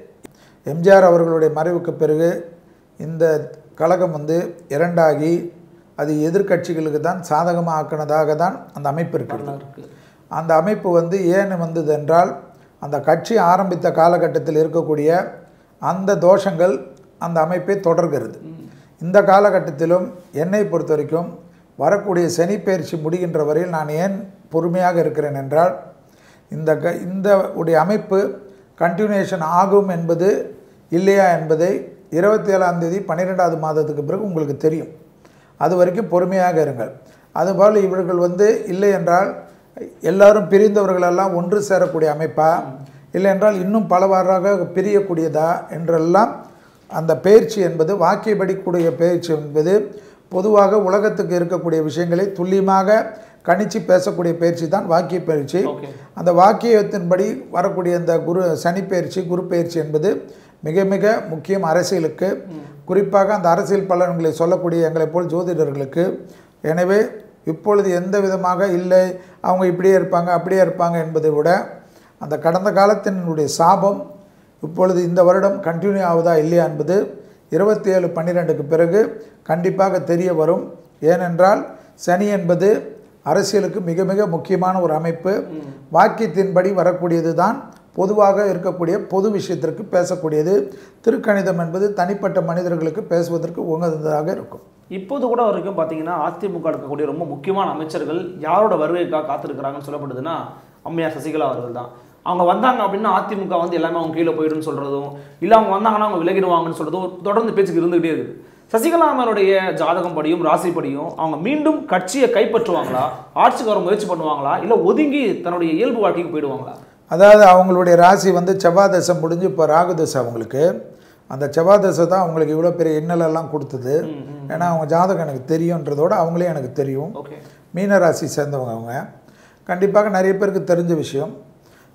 A: எம்ஜிஆர் அவர்களுடைய மறைவுக்கு பிறகு இந்த கழகம் வந்து இரண்டாகி அது எதிர்க்கட்சிகளுக்கு தான் சாதகமாக ஆக்கினதாக தான் அந்த அமைப்பு இருக்கிறது
B: இருக்கு
A: அந்த அமைப்பு வந்து ஏன் வந்தது என்றால் அந்த கட்சி ஆரம்பித்த காலகட்டத்தில் இருக்கக்கூடிய அந்த தோஷங்கள் அந்த அமைப்பை தொடர்கிறது இந்த காலகட்டத்திலும் என்னை பொறுத்த வரைக்கும் வரக்கூடிய சனி பயிற்சி முடிகின்ற வரையில் நான் ஏன் பொறுமையாக இருக்கிறேன் என்றால் இந்த க இந்த உடைய அமைப்பு கண்டினியூஷன் ஆகும் என்பது இல்லையா என்பதை இருபத்தி ஏழாம் தேதி பன்னிரெண்டாவது மாதத்துக்கு பிறகு உங்களுக்கு தெரியும் அது வரைக்கும் பொறுமையாக இருங்கள் அதுபோல் இவர்கள் வந்து இல்லை என்றால் எல்லாரும் பிரிந்தவர்களெல்லாம் ஒன்று சேரக்கூடிய அமைப்பா இல்லை என்றால் இன்னும் பலவாறாக பிரியக்கூடியதா என்றெல்லாம் அந்த பயிற்சி என்பது வாக்கியப்படி கூடிய பயிற்சி என்பது பொதுவாக உலகத்துக்கு இருக்கக்கூடிய விஷயங்களை துல்லியமாக கணிச்சு பேசக்கூடிய பயிற்சி தான் வாக்கிய பயிற்சி
B: ஓகே
A: அந்த வாக்கியத்தின்படி வரக்கூடிய இந்த குரு சனி பயிற்சி குரு பயிற்சி என்பது மிக மிக முக்கியம் அரசியலுக்கு குறிப்பாக அந்த அரசியல் பலன்களை சொல்லக்கூடிய எங்களை போல் ஜோதிடர்களுக்கு எனவே இப்பொழுது எந்த விதமாக இல்லை அவங்க இப்படியே இருப்பாங்க அப்படியே இருப்பாங்க என்பதை விட அந்த கடந்த காலத்தினுடைய சாபம் இப்பொழுது இந்த வருடம் கண்டினியூ ஆகுதா இல்லையா என்பது இருபத்தி ஏழு பன்னிரெண்டுக்கு பிறகு கண்டிப்பாக தெரிய வரும் ஏனென்றால் சனி என்பது அரசியலுக்கு மிக மிக முக்கியமான ஒரு அமைப்பு வாக்கியத்தின்படி வரக்கூடியது தான் பொதுவாக இருக்கக்கூடிய பொது விஷயத்திற்கு பேசக்கூடியது திருக்கணிதம் என்பது தனிப்பட்ட மனிதர்களுக்கு பேசுவதற்கு உகந்ததாக இருக்கும்
B: இப்போது கூட வரைக்கும் பார்த்தீங்கன்னா அதிமுக இருக்கக்கூடிய ரொம்ப முக்கியமான அமைச்சர்கள் யாரோட வருகைக்காக காத்திருக்கிறாங்கன்னு சொல்லப்படுதுன்னா அம்மையார் சசிகலா அவர்கள் தான் அவங்க வந்தாங்க அப்படின்னா அதிமுக வந்து எல்லாமே அவங்க கீழே போயிடும்னு சொல்கிறதும் இல்லை அவங்க வந்தாங்கன்னா அவங்க விலகிடுவாங்கன்னு சொல்கிறதும் தொடர்ந்து பேச்சுக்கு இருந்துகிட்டே இருக்குது சசிகலா அம்மனுடைய ஜாதகம் படியும் ராசி படியும் அவங்க மீண்டும் கட்சியை கைப்பற்றுவாங்களா ஆட்சிக்கு வர முயற்சி பண்ணுவாங்களா இல்லை ஒதுங்கி தன்னுடைய இயல்பு வாழ்க்கைக்கு போயிடுவாங்களா
A: அதாவது அவங்களுடைய ராசி வந்து செவ்வாய் தசை முடிஞ்சு இப்போ ராகு தசை அவங்களுக்கு அந்த செவ்வாய் தசை தான் அவங்களுக்கு இவ்வளோ பெரிய இன்னலெல்லாம் கொடுத்தது ஏன்னா அவங்க ஜாதகம் எனக்கு தெரியுன்றதோட அவங்களே எனக்கு தெரியும்
B: ஓகே
A: மீன ராசி சேர்ந்தவங்க அவங்க கண்டிப்பாக நிறைய பேருக்கு தெரிஞ்ச விஷயம்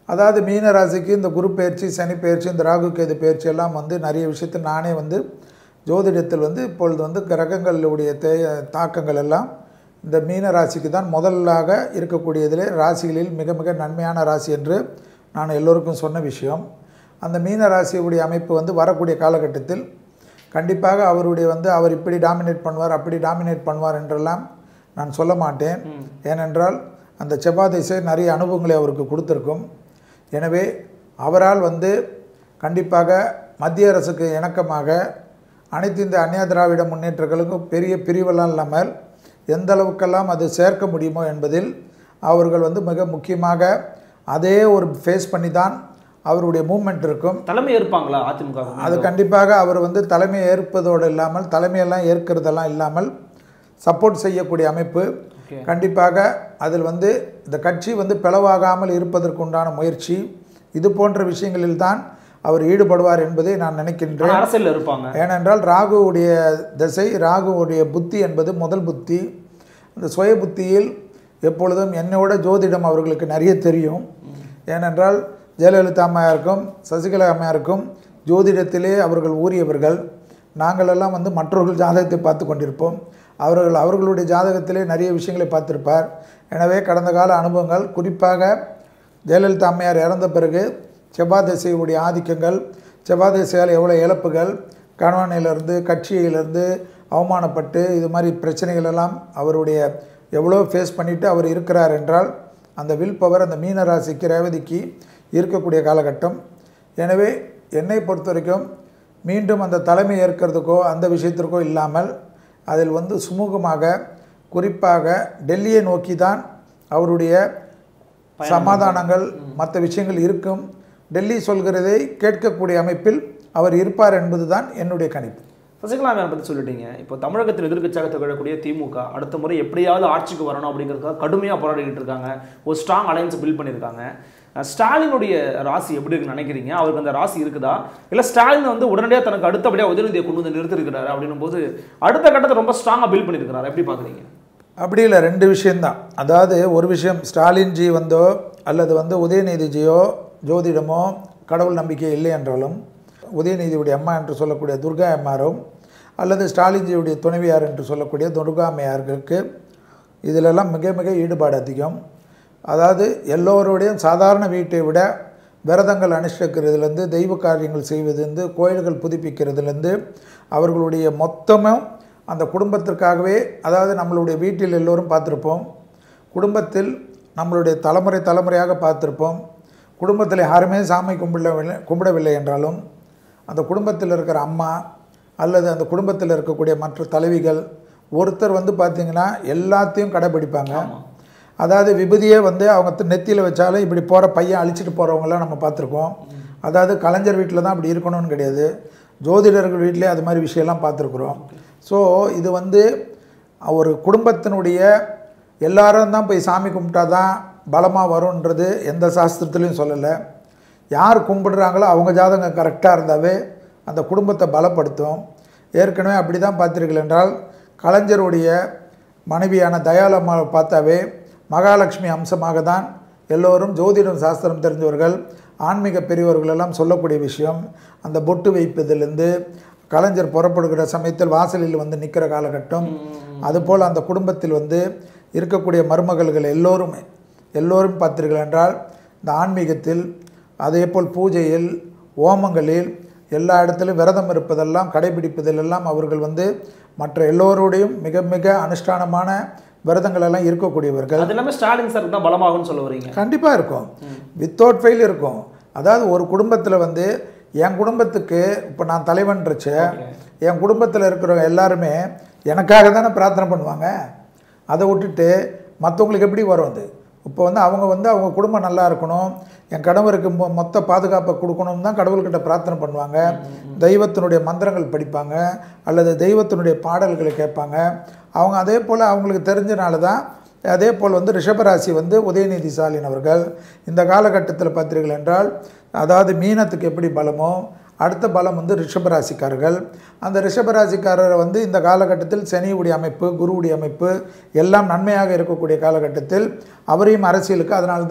A: அதாவது மீன ராசிக்கு இந்த குரு பயிற்சி சனி பயிற்சி இந்த ராகு கேது பயிற்சி எல்லாம் வந்து நிறைய விஷயத்தில் நானே வந்து ஜோதிடத்தில் வந்து இப்பொழுது வந்து கிரகங்களுடைய தே தாக்கங்கள் எல்லாம் இந்த மீன ராசிக்கு தான் முதலாக இருக்கக்கூடியதிலே ராசிகளில் மிக மிக நன்மையான ராசி என்று நான் எல்லோருக்கும் சொன்ன விஷயம் அந்த மீன ராசியுடைய அமைப்பு வந்து வரக்கூடிய காலகட்டத்தில் கண்டிப்பாக அவருடைய வந்து அவர் இப்படி டாமினேட் பண்ணுவார் அப்படி டாமினேட் பண்ணுவார் என்றெல்லாம் நான் சொல்ல மாட்டேன் ஏனென்றால் அந்த செவ்வாய் திசை நிறைய அனுபவங்களை அவருக்கு கொடுத்துருக்கும் எனவே அவரால் வந்து கண்டிப்பாக மத்திய அரசுக்கு இணக்கமாக அனைத்து இந்த அந்நிய திராவிட முன்னேற்றங்களுக்கும் பெரிய பிரிவெல்லாம் இல்லாமல் எந்த அளவுக்கெல்லாம் அது சேர்க்க முடியுமோ என்பதில் அவர்கள் வந்து மிக முக்கியமாக அதே ஒரு ஃபேஸ் பண்ணி தான் அவருடைய மூமெண்ட் இருக்கும்
B: தலைமை ஏற்பாங்களா அதிமுக க்கு?
A: அது கண்டிப்பாக அவர் வந்து தலைமை ஏற்பதோடு இல்லாமல் தலைமையெல்லாம் ஏற்கிறதெல்லாம் இல்லாமல் சப்போர்ட் செய்யக்கூடிய அமைப்பு
B: Okay.
A: கண்டிப்பாக அதில் வந்து இந்த கட்சி வந்து பிளவாகாமல் இருப்பதற்குண்டான முயற்சி இது போன்ற விஷயங்களில் தான் அவர் ஈடுபடுவார் என்பதை நான் நினைக்கின்றேன்
B: ஆனா அரசியல்ல இருப்பாங்க
A: ஏனென்றால் ராகுவுடைய திசை ராகுவுடைய புத்தி என்பது முதல் புத்தி அந்த சுய புத்தியில் எப்பொழுதும் என்னோட ஜோதிடம் அவர்களுக்கு நிறைய தெரியும் ஏனென்றால் ஜெயலலிதா அம்மையாருக்கும் சசிகலா அம்மையாருக்கும் ஜோதிடத்திலே அவர்கள் ஊறியவர்கள் நாங்களெல்லாம் வந்து மற்றவர்கள் ஜாதகத்தை பார்த்து கொண்டிருப்போம் அவர்கள் அவர்களுடைய ஜாதகத்திலே நிறைய விஷயங்களை பார்த்திருப்பார் எனவே கடந்த கால அனுபவங்கள் குறிப்பாக ஜெயலலிதா அம்மையார் இறந்த பிறகு செவ்வாய் திசையுடைய ஆதிக்கங்கள் செவ்வாய் திசையால் எவ்வளோ இழப்புகள் கணவனிலிருந்து கட்சியிலிருந்து அவமானப்பட்டு இது மாதிரி பிரச்சனைகள் எல்லாம் அவருடைய எவ்வளோ ஃபேஸ் பண்ணிட்டு அவர் இருக்கிறார் என்றால் அந்த வில் பவர் அந்த மீன ராசிக்கு ரேவதிக்கு இருக்கக்கூடிய காலகட்டம் எனவே என்னை பொறுத்த வரைக்கும் மீண்டும் அந்த தலைமை ஏற்கிறதுக்கோ அந்த விஷயத்திற்கோ இல்லாமல் அதில் வந்து சுமூகமாக குறிப்பாக டெல்லியை நோக்கி தான் அவருடைய சமாதானங்கள் மற்ற விஷயங்கள் இருக்கும் டெல்லி சொல்கிறதை கேட்கக்கூடிய அமைப்பில் அவர் இருப்பார் என்பதுதான் என்னுடைய கணிப்பு
B: சசிகலா மேம் பற்றி சொல்லிட்டீங்க இப்போ தமிழகத்தில் எதிர்க்கட்சியாக திகழக்கூடிய திமுக அடுத்த முறை எப்படியாவது ஆட்சிக்கு வரணும் அப்படிங்கிறதுக்காக கடுமையாக போராடிக்கிட்டு இருக்காங்க ஒரு ஸ்ட்ராங் அலைன்ஸ் பில்ட் பண்ணியிருக்காங்க அஹ் ஸ்டாலினுடைய ராசி எப்படி இருக்குன்னு நினைக்கிறீங்க அவருக்கு அந்த ராசி இருக்குதா இல்லை ஸ்டாலின் வந்து உடனடியாக தனக்கு அடுத்தபடியாக உதயநிதியை கொண்டு வந்து நிறுத்திருக்கிறாரு அப்படின்னும் போது அடுத்த கட்டத்தை ரொம்ப ஸ்ட்ராங்காக பில்ட் பண்ணியிருக்கிறாரு எப்படி பார்க்குறீங்க
A: அப்படி இல்லை ரெண்டு விஷயம்தான் அதாவது ஒரு விஷயம் ஸ்டாலின்ஜி வந்தோ அல்லது வந்து உதயநிதிஜியோ ஜோதிடமோ கடவுள் நம்பிக்கை இல்லை என்றாலும் உதயநிதியுடைய அம்மா என்று சொல்லக்கூடிய துர்கா அம்மாரும் அல்லது ஸ்டாலின்ஜியுடைய துணைவியார் என்று சொல்லக்கூடிய துர்கா அம்மையார்களுக்கு இதிலெல்லாம் மிக மிக ஈடுபாடு அதிகம் அதாவது எல்லோருடையும் சாதாரண வீட்டை விட விரதங்கள் அனுஷ்டிக்கிறதுலேருந்து தெய்வ காரியங்கள் செய்வதுலேருந்து கோயில்கள் புதுப்பிக்கிறதுலேருந்து அவர்களுடைய மொத்தமும் அந்த குடும்பத்திற்காகவே அதாவது நம்மளுடைய வீட்டில் எல்லோரும் பார்த்துருப்போம் குடும்பத்தில் நம்மளுடைய தலைமுறை தலைமுறையாக பார்த்துருப்போம் குடும்பத்தில் யாருமே சாமி கும்பிடவில்லை கும்பிடவில்லை என்றாலும் அந்த குடும்பத்தில் இருக்கிற அம்மா அல்லது அந்த குடும்பத்தில் இருக்கக்கூடிய மற்ற தலைவிகள் ஒருத்தர் வந்து பார்த்திங்கன்னா எல்லாத்தையும் கடைபிடிப்பாங்க அதாவது விபூதியே வந்து அவங்க நெத்தியில் வச்சாலும் இப்படி போகிற பையன் அழிச்சிட்டு போகிறவங்களாம் நம்ம பார்த்துருக்கோம் அதாவது கலைஞர் வீட்டில் தான் அப்படி இருக்கணும்னு கிடையாது ஜோதிடர்கள் வீட்டிலே அது மாதிரி விஷயம்லாம் பார்த்துருக்குறோம் ஸோ இது வந்து ஒரு குடும்பத்தினுடைய எல்லாரும் தான் போய் சாமி கும்பிட்டா தான் பலமாக வரும்ன்றது எந்த சாஸ்திரத்துலேயும் சொல்லலை யார் கும்பிடுறாங்களோ அவங்க ஜாதகம் கரெக்டாக இருந்தாவே அந்த குடும்பத்தை பலப்படுத்தும் ஏற்கனவே அப்படி தான் பார்த்தீர்கள் என்றால் கலைஞருடைய மனைவியான தயாளம்மாவை பார்த்தாவே மகாலட்சுமி அம்சமாக தான் எல்லோரும் ஜோதிடம் சாஸ்திரம் தெரிஞ்சவர்கள் ஆன்மீக பெரியவர்கள் எல்லாம் சொல்லக்கூடிய விஷயம் அந்த பொட்டு வைப்பதிலிருந்து கலைஞர் புறப்படுகிற சமயத்தில் வாசலில் வந்து நிற்கிற காலகட்டம் அதுபோல் அந்த குடும்பத்தில் வந்து இருக்கக்கூடிய மருமகள்கள் எல்லோருமே எல்லோரும் பார்த்தீர்கள் என்றால் இந்த ஆன்மீகத்தில் அதேபோல் பூஜையில் ஓமங்களில் எல்லா இடத்திலும் விரதம் இருப்பதெல்லாம் கடைபிடிப்பதிலெல்லாம் அவர்கள் வந்து மற்ற எல்லோரோடையும் மிக மிக அனுஷ்டானமான விரதங்கள் எல்லாம் இருக்கக்கூடியவர்கள்
B: அது எல்லாமே ஸ்டாலின் சாருக்கு தான் பலமாகும்னு சொல்ல வரீங்க
A: கண்டிப்பாக இருக்கும் வித்தவுட் ஃபெயில் இருக்கும் அதாவது ஒரு குடும்பத்தில் வந்து என் குடும்பத்துக்கு இப்போ நான் தலைவன்றச்ச என் குடும்பத்தில் இருக்கிறவங்க எல்லாருமே எனக்காக தானே பிரார்த்தனை பண்ணுவாங்க அதை விட்டுட்டு மற்றவங்களுக்கு எப்படி வரும் அது இப்போ வந்து அவங்க வந்து அவங்க குடும்பம் நல்லா இருக்கணும் என் கணவருக்கு மொ- மொத்த பாதுகாப்பை கொடுக்கணும் தான் கடவுள்கிட்ட பிரார்த்தனை பண்ணுவாங்க தெய்வத்தினுடைய மந்திரங்கள் படிப்பாங்க அல்லது தெய்வத்தினுடைய பாடல்களை கேட்பாங்க அவங்க அதே போல் அவங்களுக்கு தெரிஞ்சனால தான் அதே போல் வந்து ரிஷபராசி வந்து உதயநிதி ஸ்டாலின் அவர்கள் இந்த காலகட்டத்தில் பார்த்தீர்கள் என்றால் அதாவது மீனத்துக்கு எப்படி பலமோ அடுத்த பலம் வந்து ரிஷபராசிக்காரர்கள் அந்த ரிஷபராசிக்காரரை வந்து இந்த காலகட்டத்தில் சனியுடைய அமைப்பு குருவுடைய அமைப்பு எல்லாம் நன்மையாக இருக்கக்கூடிய காலகட்டத்தில் அவரையும் அரசியலுக்கு அதனால்தான்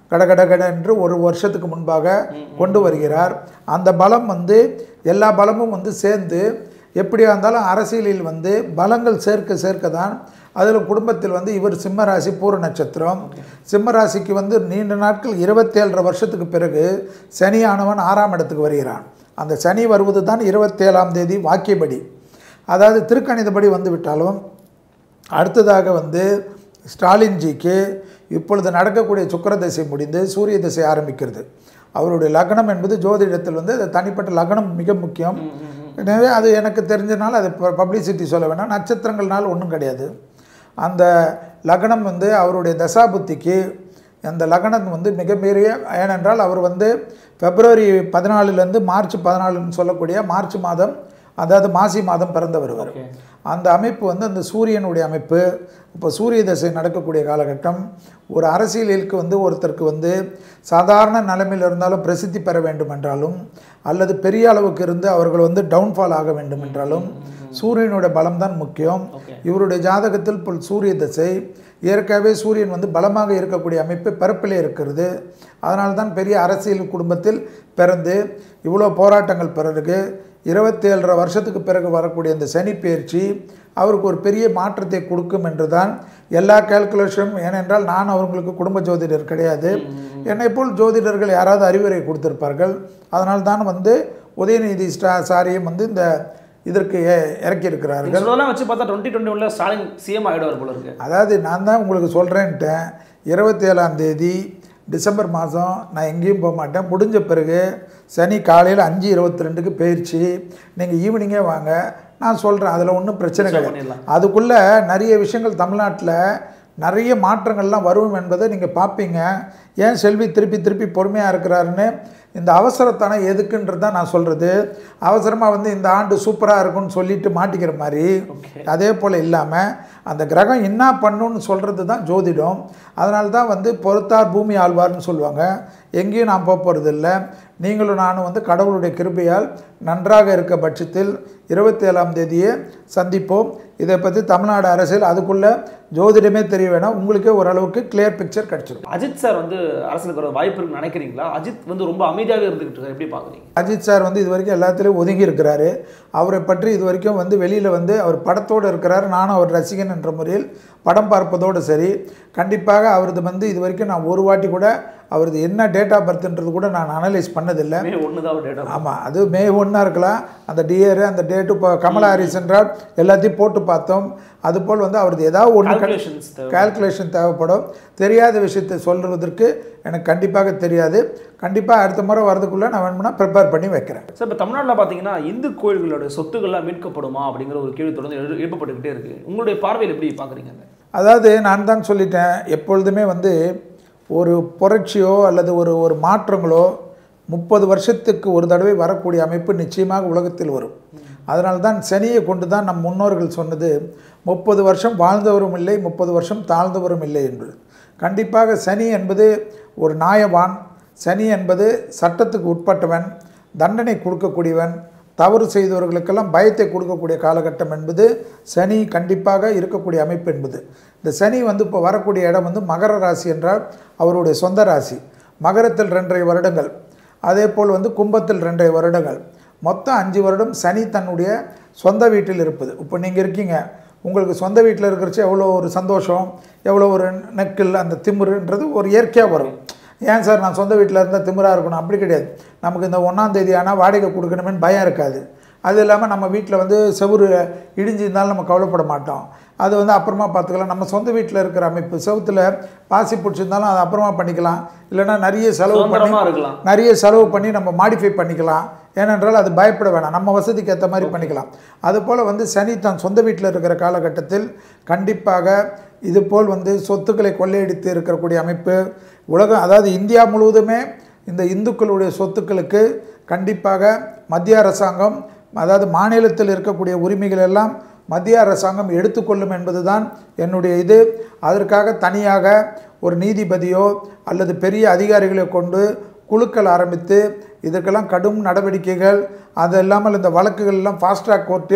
A: கட கட கட என்று ஒரு வருஷத்துக்கு முன்பாக கொண்டு வருகிறார் அந்த பலம் வந்து எல்லா பலமும் வந்து சேர்ந்து எப்படியா இருந்தாலும் அரசியலில் வந்து பலங்கள் சேர்க்க சேர்க்க தான் அதில் குடும்பத்தில் வந்து இவர் சிம்ம ராசி பூர நட்சத்திரம் சிம்ம ராசிக்கு வந்து நீண்ட நாட்கள் இருபத்தேழரை வருஷத்துக்கு பிறகு சனியானவன் ஆறாம் இடத்துக்கு வருகிறான் அந்த சனி வருவது தான் இருபத்தேழாம் தேதி வாக்கியபடி அதாவது திருக்கணிதப்படி வந்து விட்டாலும் அடுத்ததாக வந்து ஸ்டாலின்ஜிக்கு இப்பொழுது நடக்கக்கூடிய சுக்கிர திசை முடிந்து சூரிய திசை ஆரம்பிக்கிறது அவருடைய லக்னம் என்பது ஜோதிடத்தில் வந்து அது தனிப்பட்ட லக்னம் மிக முக்கியம் எனவே அது எனக்கு தெரிஞ்சனால அது பப்ளிசிட்டி சொல்ல வேணாம் நட்சத்திரங்கள்னால ஒன்றும் கிடையாது அந்த லக்னம் வந்து அவருடைய தசாபுத்திக்கு அந்த லக்னம் வந்து மிகப்பெரிய ஏனென்றால் அவர் வந்து பிப்ரவரி பதினாலுலேருந்து மார்ச் பதினாலுன்னு சொல்லக்கூடிய மார்ச் மாதம் அதாவது மாசி மாதம் பிறந்தவர் அவர்
B: Okay.
A: அந்த அமைப்பு வந்து அந்த சூரியனுடைய அமைப்பு இப்போ சூரிய தசை நடக்கக்கூடிய காலகட்டம் ஒரு அரசியலுக்கு வந்து ஒருத்தருக்கு வந்து சாதாரண நிலைமையில் இருந்தாலும் பிரசித்தி பெற வேண்டும் என்றாலும் அல்லது பெரிய அளவுக்கு இருந்து அவர்கள் வந்து டவுன்ஃபால் ஆக வேண்டும் என்றாலும் சூரியனுடைய பலம் தான் முக்கியம்
B: Okay.
A: இவருடைய ஜாதகத்தில் இப்போ சூரிய திசை இயற்கையாகவே சூரியன் வந்து பலமாக இருக்கக்கூடிய அமைப்பு பிறப்பிலே இருக்கிறது அதனால தான் பெரிய அரசியல் குடும்பத்தில் பிறந்து இவ்வளோ போராட்டங்கள் பிறகு இருபத்தேழரை வருஷத்துக்கு பிறகு வரக்கூடிய இந்த சனி பயிற்சி அவருக்கு ஒரு பெரிய மாற்றத்தை கொடுக்கும் என்று தான் எல்லா கேல்குலேஷனும் ஏனென்றால் நான் அவங்களுக்கு குடும்ப ஜோதிடர் கிடையாது என்னை போல் ஜோதிடர்கள் யாராவது அறிவுரை கொடுத்திருப்பார்கள் அதனால் தான் வந்து உதயநிதி ஸ்டா சாரியும் வந்து இந்த இதற்கு இ- இறக்கியிருக்கிறார்கள்
B: நீங்க சொல்றதெல்லாம் வச்சு பார்த்தா டுவெண்ட்டி டுவெண்ட்டி ஒன்ல ஸ்டாலின் சிஎம் ஆயிடுவார் போல இருக்கு
A: அதாவது நான் தான் உங்களுக்கு சொல்கிறேன்ட்டேன் இருபத்தேழாம் தேதி டிசம்பர் மாதம் நான் எங்கேயும் போக மாட்டேன் முடிஞ்ச பிறகு சனி காலையில் அஞ்சு இருபத்தி ரெண்டுக்கு பயிற்சி நீங்கள் ஈவினிங்கே வாங்க நான் சொல்கிறேன் அதில் ஒன்றும் பிரச்சனை கிடையாது
B: பண்ணிடலாம்.
A: அதுக்குள்ளே நிறைய விஷயங்கள் தமிழ்நாட்டில் நிறைய மாற்றங்கள்லாம் வரும் என்பதை நீங்கள் பார்ப்பீங்க ஏன் செல்வி திருப்பி திருப்பி பொறுமையாக இருக்கிறாருன்னு இந்த அவசரத்தானே எதுக்குன்றது தான் நான் சொல்கிறது அவசரமாக வந்து இந்த ஆண்டு சூப்பராக இருக்கும்னு சொல்லிட்டு மாட்டிக்கிற மாதிரி
B: Okay.
A: அதே போல் இல்லாமல் அந்த கிரகம் என்ன பண்ணுன்னு சொல்கிறது தான் ஜோதிடம் அதனால தான் வந்து பொறுத்தார் பூமி ஆழ்வார்னு சொல்லுவாங்க எங்கேயும் நான் போக போகிறது இல்லை நீங்களும் நானும் வந்து கடவுளுடைய கிருபையால் நன்றாக இருக்க பட்சத்தில் இருபத்தேழாம் தேதியே சந்திப்போம் இதை பற்றி தமிழ்நாடு அரசியல் அதுக்குள்ளே ஜோதிடமே தெரிய வேணாம் உங்களுக்கே ஓரளவுக்கு கிளியர் பிக்சர் கிடச்சிடும்
B: அஜித் சார் வந்து அரசியலுக்கு வர வாய்ப்பு இருக்குன்னு நினைக்கிறீங்களா அஜித் வந்து ரொம்ப அமைதியாகவே இருந்துகிட்டு இருக்காரு எப்படி பாக்குறீங்க
A: அஜித் சார் வந்து இது வரைக்கும் எல்லாத்துலேயும் ஒதுங்கி இருக்கிறாரு அவரை பற்றி இது வரைக்கும் வந்து வெளியில் வந்து அவர் படத்தோடு இருக்கிறாரு நானும் அவர் ரசிகன் என்ற முறையில் படம் பார்ப்பதோடு சரி கண்டிப்பாக அவரது வந்து இது வரைக்கும் நான் ஒரு வாட்டி கூட அவரது என்ன டேட் ஆஃப் பர்த்ன்றது கூட நான் அனலைஸ் பண்ணதில்லை
B: மே ஒன்று தான் டேட்டா
A: ஆமாம் அது மே ஒன்றா இருக்கலாம் அந்த டியரு அந்த டேட்டு இப்போ கமலா ஹாரிஸ் என்றால் எல்லாத்தையும் போட்டு பார்த்தோம் அதுபோல் வந்து அவரது ஏதாவது ஒன்று
B: கால்குலேஷன்ஸ்
A: கால்குலேஷன் தேவைப்படும் தெரியாத விஷயத்தை சொல்கிறதற்கு எனக்கு கண்டிப்பாக தெரியாது கண்டிப்பாக அடுத்த முறை வரதுக்குள்ளே நான் வேணும்னா ப்ரிப்பேர் பண்ணி வைக்கிறேன்
B: சார் இப்போ தமிழ்நாட்டில் பார்த்தீங்கன்னா இந்து கோயில்களோட சொத்துக்கள்லாம் மீட்கப்படுமா அப்படிங்கிற ஒரு கேள்வி தொடர்ந்து எழு- எழுப்பப்பட்டுக்கிட்டே இருக்கு உங்களுடைய பார்வையில் எப்படி பார்க்குறீங்க
A: அதாவது நான் தான் சொல்லிட்டேன் எப்பொழுதுமே வந்து ஒரு புரட்சியோ அல்லது ஒரு ஒரு மாற்றங்களோ முப்பது வருஷத்துக்கு ஒரு தடவை வரக்கூடிய அமைப்பு நிச்சயமாக உலகத்தில் வரும் அதனால தான் சனியை கொண்டு தான் நம் முன்னோர்கள் சொன்னது முப்பது வருஷம் வாழ்ந்தவரும் இல்லை முப்பது வருஷம் தாழ்ந்தவரும் இல்லை என்பது கண்டிப்பாக சனி என்பது ஒரு நாயவான் சனி என்பது சட்டத்துக்கு உட்பட்டவன் தண்டனை கொடுக்கக்கூடியவன் தவறு செய்தவர்களுக்கெல்லாம் பயத்தை கொடுக்கக்கூடிய காலகட்டம் என்பது சனி கண்டிப்பாக இருக்கக்கூடிய அமைப்பு என்பது இந்த சனி வந்து இப்போ வரக்கூடிய இடம் வந்து மகர ராசி என்றால் அவருடைய சொந்த ராசி மகரத்தில் ரெண்டரை வருடங்கள் அதே போல் வந்து கும்பத்தில் ரெண்டரை வருடங்கள் மொத்தம் அஞ்சு வருடம் சனி தன்னுடைய சொந்த வீட்டில் இருப்பது இப்போ நீங்கள் இருக்கீங்க உங்களுக்கு சொந்த வீட்டில் இருக்கிறச்சு எவ்வளோ ஒரு சந்தோஷம் எவ்வளோ ஒரு நெக்கில் அந்த திமிருன்றது ஒரு இயற்கையாக வரும் ஏன் சார் நான் சொந்த வீட்டில் இருந்தால் திமிராக இருக்கணும் அப்படி கிடையாது நமக்கு இந்த ஒன்றாந்தேதி ஆனால் வாடகை கொடுக்கணுமேனு பயம் இருக்காது அது இல்லாமல் நம்ம வீட்டில் வந்து செவுரு இடிஞ்சிருந்தாலும் நம்ம கவலைப்பட மாட்டோம் அது வந்து அப்புறமா பார்த்துக்கலாம் நம்ம சொந்த வீட்டில் இருக்கிற அமைப்பு செவுத்தில் பாசி பிடிச்சிருந்தாலும் அதை அப்புறமா பண்ணிக்கலாம் இல்லைன்னா நிறைய செலவு பண்ணி
B: சுதந்திரமா இருக்கலாம்
A: நிறைய செலவு பண்ணி நம்ம மாடிஃபை பண்ணிக்கலாம் ஏனென்றால் அது பயப்பட வேணாம் நம்ம வசதிக்கு ஏற்ற மாதிரி பண்ணிக்கலாம் அதுபோல் வந்து சனி தன் சொந்த வீட்டில் இருக்கிற காலகட்டத்தில் கண்டிப்பாக இதுபோல் வந்து சொத்துக்களை கொள்ளையடித்து இருக்கக்கூடிய அமைப்பு உலகம் அதாவது இந்தியா முழுவதுமே இந்த இந்துக்களுடைய சொத்துக்களுக்கு கண்டிப்பாக மத்திய அரசாங்கம் அதாவது மாநிலத்தில் இருக்கக்கூடிய உரிமைகள் எல்லாம் மத்திய அரசாங்கம் எடுத்துக்கொள்ளும் என்பதுதான் என்னுடைய இது அதற்காக தனியாக ஒரு நீதிபதியோ அல்லது பெரிய அதிகாரிகளை கொண்டு குழுக்கள் ஆரம்பித்து இதற்கெல்லாம் கடும் நடவடிக்கைகள் அது இல்லாமல் இந்த வழக்குகள் எல்லாம் ஃபாஸ்ட் ட்ராக் கோர்ட்டில்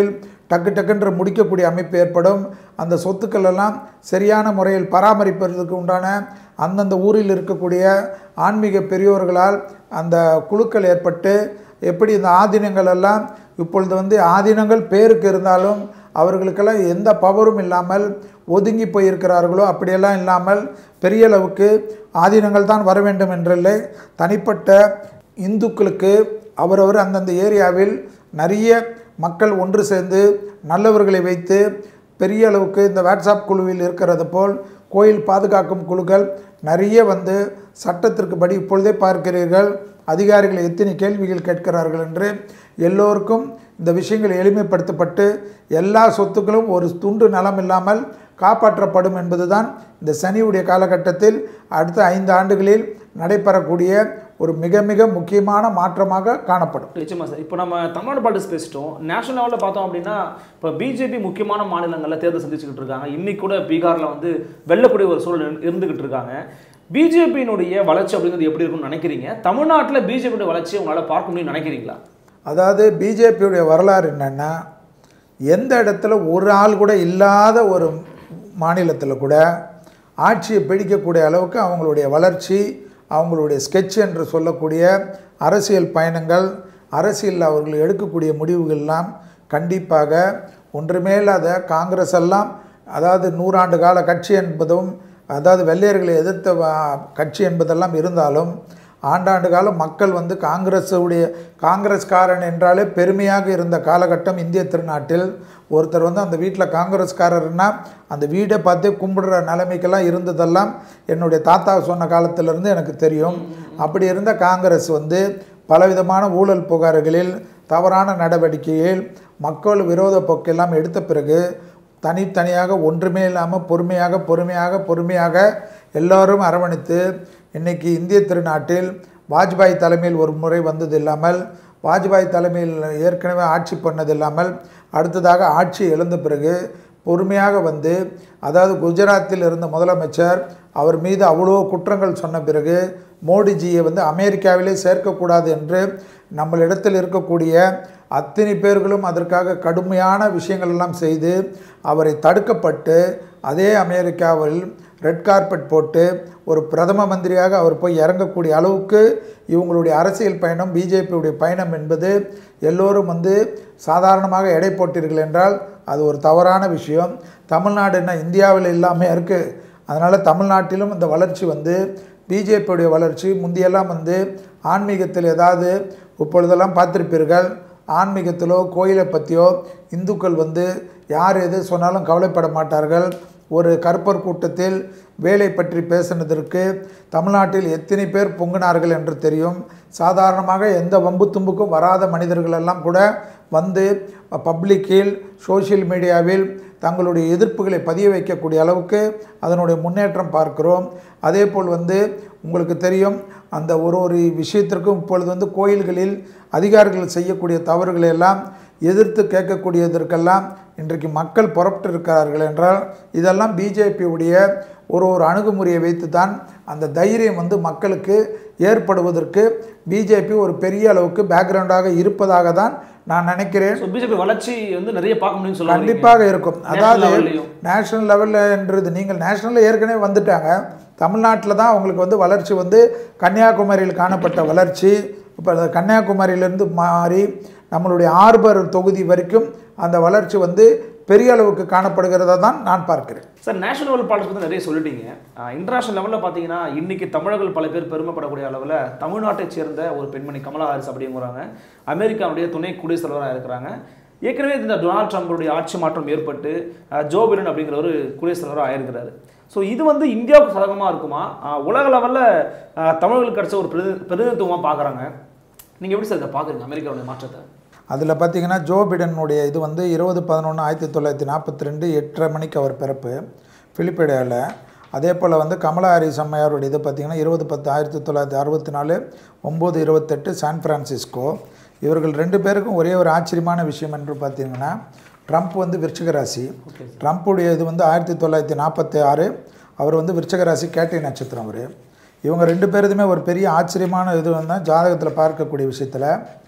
A: டக்கு டக்குன்று முடிக்கக்கூடிய அமைப்பு ஏற்படும் அந்த சொத்துக்கள் எல்லாம் சரியான முறையில் பராமரிப்பதற்கு உண்டான அந்தந்த ஊரில் இருக்கக்கூடிய ஆன்மீக பெரியோர்களால் அந்த குழுக்கள் ஏற்பட்டு எப்படி இந்த ஆதீனங்கள் எல்லாம் இப்பொழுது வந்து ஆதீனங்கள் பேருக்கு இருந்தாலும் அவர்களுக்கெல்லாம் எந்த பவரும் இல்லாமல் ஒதுங்கி போயிருக்கிறார்களோ அப்படியெல்லாம் இல்லாமல் பெரிய அளவுக்கு ஆதீனங்கள் தான் வர வேண்டும் என்றில்லை தனிப்பட்ட இந்துக்களுக்கு அவரவர் அந்தந்த ஏரியாவில் நிறைய மக்கள் ஒன்று சேர்ந்து நல்லவர்களை வைத்து பெரிய அளவுக்கு இந்த வாட்ஸ்அப் குழுவில் இருக்கிறது போல் கோயில் பாதுகாக்கும் குழுக்கள் நிறைய வந்து சட்டத்திற்கு படி இப்பொழுதே பார்க்கிறீர்கள் அதிகாரிகள் எத்தனை கேள்விகள் கேட்கிறார்கள் என்று எல்லோருக்கும் இந்த விஷயங்கள் எளிமைப்படுத்தப்பட்டு எல்லா சொத்துக்களும் ஒரு துண்டு நலம் இல்லாமல் காப்பாற்றப்படும் என்பதுதான் இந்த சனியுடைய காலகட்டத்தில் அடுத்த ஐந்து ஆண்டுகளில் நடைபெறக்கூடிய ஒரு மிக மிக முக்கியமான மாற்றமாக காணப்படும்
B: நிச்சயமா சார் இப்போ நம்ம தமிழ்நாடு பாலிடிக்ஸ் பேசிட்டோம் நேஷனல் லெவலில் பார்த்தோம் அப்படின்னா இப்போ பிஜேபி முக்கியமான மாநிலங்களில் தேர்தல் சந்திச்சுக்கிட்டு இருக்காங்க இன்னைக்கு கூட பீகாரில் வந்து வெல்லக்கூடிய ஒரு சூழல் இருந்து- இருந்துகிட்டு இருக்காங்க பிஜேபியினுடைய வளர்ச்சி அப்படிங்கிறது எப்படி இருக்கும்னு நினைக்கிறீங்க தமிழ்நாட்டில் பிஜேபியோட வளர்ச்சியை உங்களால் பார்க்க முடியும்னு நினைக்கிறீங்களா
A: அதாவது பிஜேபியுடைய வரலாறு என்னென்னா எந்த இடத்துல ஒரு ஆள் கூட இல்லாத ஒரு மாநிலத்தில் கூட ஆட்சியை பிடிக்கக்கூடிய அளவுக்கு அவங்களுடைய வளர்ச்சி அவங்களுடைய ஸ்கெட்ச் என்று சொல்லக்கூடிய அரசியல் பயணங்கள் அரசியலில் அவர்கள் எடுக்கக்கூடிய முடிவுகள்லாம் கண்டிப்பாக ஒன்றுமே இல்லாத காங்கிரஸ் எல்லாம் அதாவது நூறாண்டு கால கட்சி என்பதும் அதாவது வெள்ளையர்களை எதிர்த்த வ- கட்சி என்பதெல்லாம் இருந்தாலும் ஆண்டாண்டு காலம் மக்கள் வந்து காங்கிரஸுடைய காங்கிரஸ்காரன் என்றாலே பெருமையாக இருந்த காலகட்டம் இந்திய திருநாட்டில் ஒருத்தர் வந்து அந்த வீட்டில் காங்கிரஸ்காரர்னா அந்த வீடை பார்த்து கும்பிடுற நிலைமைக்கெல்லாம் இருந்ததெல்லாம் என்னுடைய தாத்தா சொன்ன காலத்திலிருந்து எனக்கு தெரியும் அப்படி இருந்த காங்கிரஸ் வந்து பலவிதமான ஊழல் புகார்களில் தவறான நடவடிக்கையில் மக்கள் விரோத போக்கெல்லாம் எடுத்த பிறகு தனித்தனியாக ஒன்றுமே இல்லாமல் பொறுமையாக பொறுமையாக பொறுமையாக எல்லோரும் அரவணைத்து இன்னைக்கு இந்திய திருநாட்டில் வாஜ்பாய் தலைமையில் ஒரு முறை வந்தது இல்லாமல் வாஜ்பாய் தலைமையில் ஏற்கனவே ஆட்சி பண்ணது இல்லாமல் அடுத்ததாக ஆட்சி எழுந்த பிறகு பொறுமையாக வந்து அதாவது குஜராத்தில் இருந்த முதலமைச்சர் அவர் மீது அவ்வளோ குற்றங்கள் சொன்ன பிறகு மோடிஜியை வந்து அமெரிக்காவிலே சேர்க்கக்கூடாது என்று நம்மளிடத்தில் இருக்கக்கூடிய அத்தனை பேர்களும் அதற்காக கடுமையான விஷயங்கள் எல்லாம் செய்து அவரை தடுக்கப்பட்டு அதே அமெரிக்காவில் ரெட் கார்பெட் போட்டு ஒரு பிரதம மந்திரியாக அவர் போய் இறங்கக்கூடிய அளவுக்கு இவங்களுடைய அரசியல் பயணம் பிஜேபியுடைய பயணம் என்பது எல்லோரும் வந்து சாதாரணமாக எடை போட்டீர்கள் என்றால் அது ஒரு தவறான விஷயம் தமிழ்நாடு என்ன இந்தியாவில் இல்லாமல் இருக்குது அதனால் தமிழ்நாட்டிலும் இந்த வளர்ச்சி வந்து பிஜேபியுடைய வளர்ச்சி முந்தியெல்லாம் வந்து ஆன்மீகத்தில் ஏதாவது இப்பொழுதெல்லாம் பார்த்திருப்பீர்கள் ஆன்மீகத்திலோ கோயிலை பற்றியோ இந்துக்கள் வந்து யார் எது சொன்னாலும் கவலைப்பட மாட்டார்கள் ஒரு கருப்பர் கூட்டத்தில் வேலை பற்றி பேசினதற்கு தமிழ்நாட்டில் எத்தனை பேர் பொங்கினார்கள் என்று தெரியும் சாதாரணமாக எந்த வம்பு தும்புக்கும் வராத மனிதர்கள் எல்லாம் கூட வந்து பப்ளிக்கில் சோஷியல் மீடியாவில் தங்களுடைய எதிர்ப்புகளை பதிய வைக்கக்கூடிய அளவுக்கு அதனுடைய முன்னேற்றம் பார்க்கிறோம் அதே போல் வந்து உங்களுக்கு தெரியும் அந்த ஒரு ஒரு விஷயத்திற்கும் இப்பொழுது வந்து கோயில்களில் அதிகாரிகள் செய்யக்கூடிய தவறுகளை எல்லாம் எதிர்த்து கேட்கக்கூடியதற்கெல்லாம் இன்றைக்கு மக்கள் புறப்பட்டு இருக்கிறார்கள் என்றால் இதெல்லாம் பிஜேபியுடைய ஒரு ஒரு அணுகுமுறையை வைத்து தான் அந்த தைரியம் வந்து மக்களுக்கு ஏற்படுவதற்கு பிஜேபி ஒரு பெரிய அளவுக்கு பேக்ரவுண்டாக இருப்பதாக தான் நான் நினைக்கிறேன்
B: ஸோ பிஜேபி வளர்ச்சி வந்து நிறைய பார்க்க முடியும்னு சொல்ல வரீங்க.
A: கண்டிப்பாக இருக்கும்
B: National
A: அதாவது
B: level-லயும்.
A: நேஷனல் லெவல்லன்றது நீங்கள் நேஷனலில் ஏற்கனவே வந்துட்டாங்க தமிழ்நாட்டில் தான் அவங்களுக்கு வந்து வளர்ச்சி வந்து கன்னியாகுமரியில் காணப்பட்ட வளர்ச்சி இப்போ அந்த கன்னியாகுமரியிலேருந்து மாறி நம்மளுடைய ஆர்பர் தொகுதி வரைக்கும் அந்த வளர்ச்சி வந்து பெரிய அளவுக்கு காணப்படுகிறதா தான் நான் பார்க்கிறேன்
B: சார் நேஷனல் லெவல் பாலிடிக்ஸ் பற்றி நிறைய சொல்லிட்டீங்க இன்டர்நேஷனல் லெவலில் பார்த்தீங்கன்னா இன்னைக்கு தமிழர்கள் பல பேர் பெருமைப்படக்கூடிய அளவில் தமிழ்நாட்டைச் சேர்ந்த ஒரு பெண்மணி கமலா ஹாரிஸ் அப்படிங்கிறாங்க அமெரிக்காவுடைய துணை குடியரசுத் தலைவராக இருக்கிறாங்க ஏற்கனவே இந்த டொனால்ட் ட்ரம்புடைய ஆட்சி மாற்றம் ஏற்பட்டு அஹ், ஜோ பிடன் அப்படிங்கிற ஒரு குடியரசுத் தலைவராக ஆயிருக்கிறாரு ஸோ இது வந்து இந்தியாவுக்கு சாதகமாக இருக்குமா அஹ், உலக லெவலில் தமிழர்களுக்கு கிடைச்ச ஒரு பிரதி பிரதிநிதித்துவமாக பார்க்குறாங்க நீங்கள் எப்படி சார் இதை பார்க்குறீங்க அமெரிக்காவுடைய மாற்றத்தை
A: அதில் பார்த்தீங்கன்னா ஜோ பிடனுடைய இது வந்து இருபது பதினொன்று ஆயிரத்தி தொள்ளாயிரத்தி நாற்பத்தி ரெண்டு எட்டரை மணிக்கு அவர் பிறப்பு பிலிப்பைடாவில் அதே போல் வந்து கமலா ஹாரிஸ் அம்மையாருடைய இது பார்த்தீங்கன்னா இருபது பத்து ஆயிரத்தி தொள்ளாயிரத்தி அறுபத்தி நாலு ஒம்பது இருபத்தெட்டு சான் பிரான்சிஸ்கோ இவர்கள் ரெண்டு பேருக்கும் ஒரே ஒரு ஆச்சரியமான விஷயம் என்று பார்த்தீங்கன்னா ட்ரம்ப் வந்து விருச்சிக ராசி ட்ரம்ப்புடைய இது வந்து ஆயிரத்தி தொள்ளாயிரத்தி நாற்பத்தி ஆறு அவர் வந்து விருச்சிக ராசி கேட்டை நட்சத்திரம் அவர் இவங்க ரெண்டு பேருதுமே ஒரு பெரிய ஆச்சரியமான இது வந்து ஜாதகத்தில் பார்க்கக்கூடிய விஷயத்தில்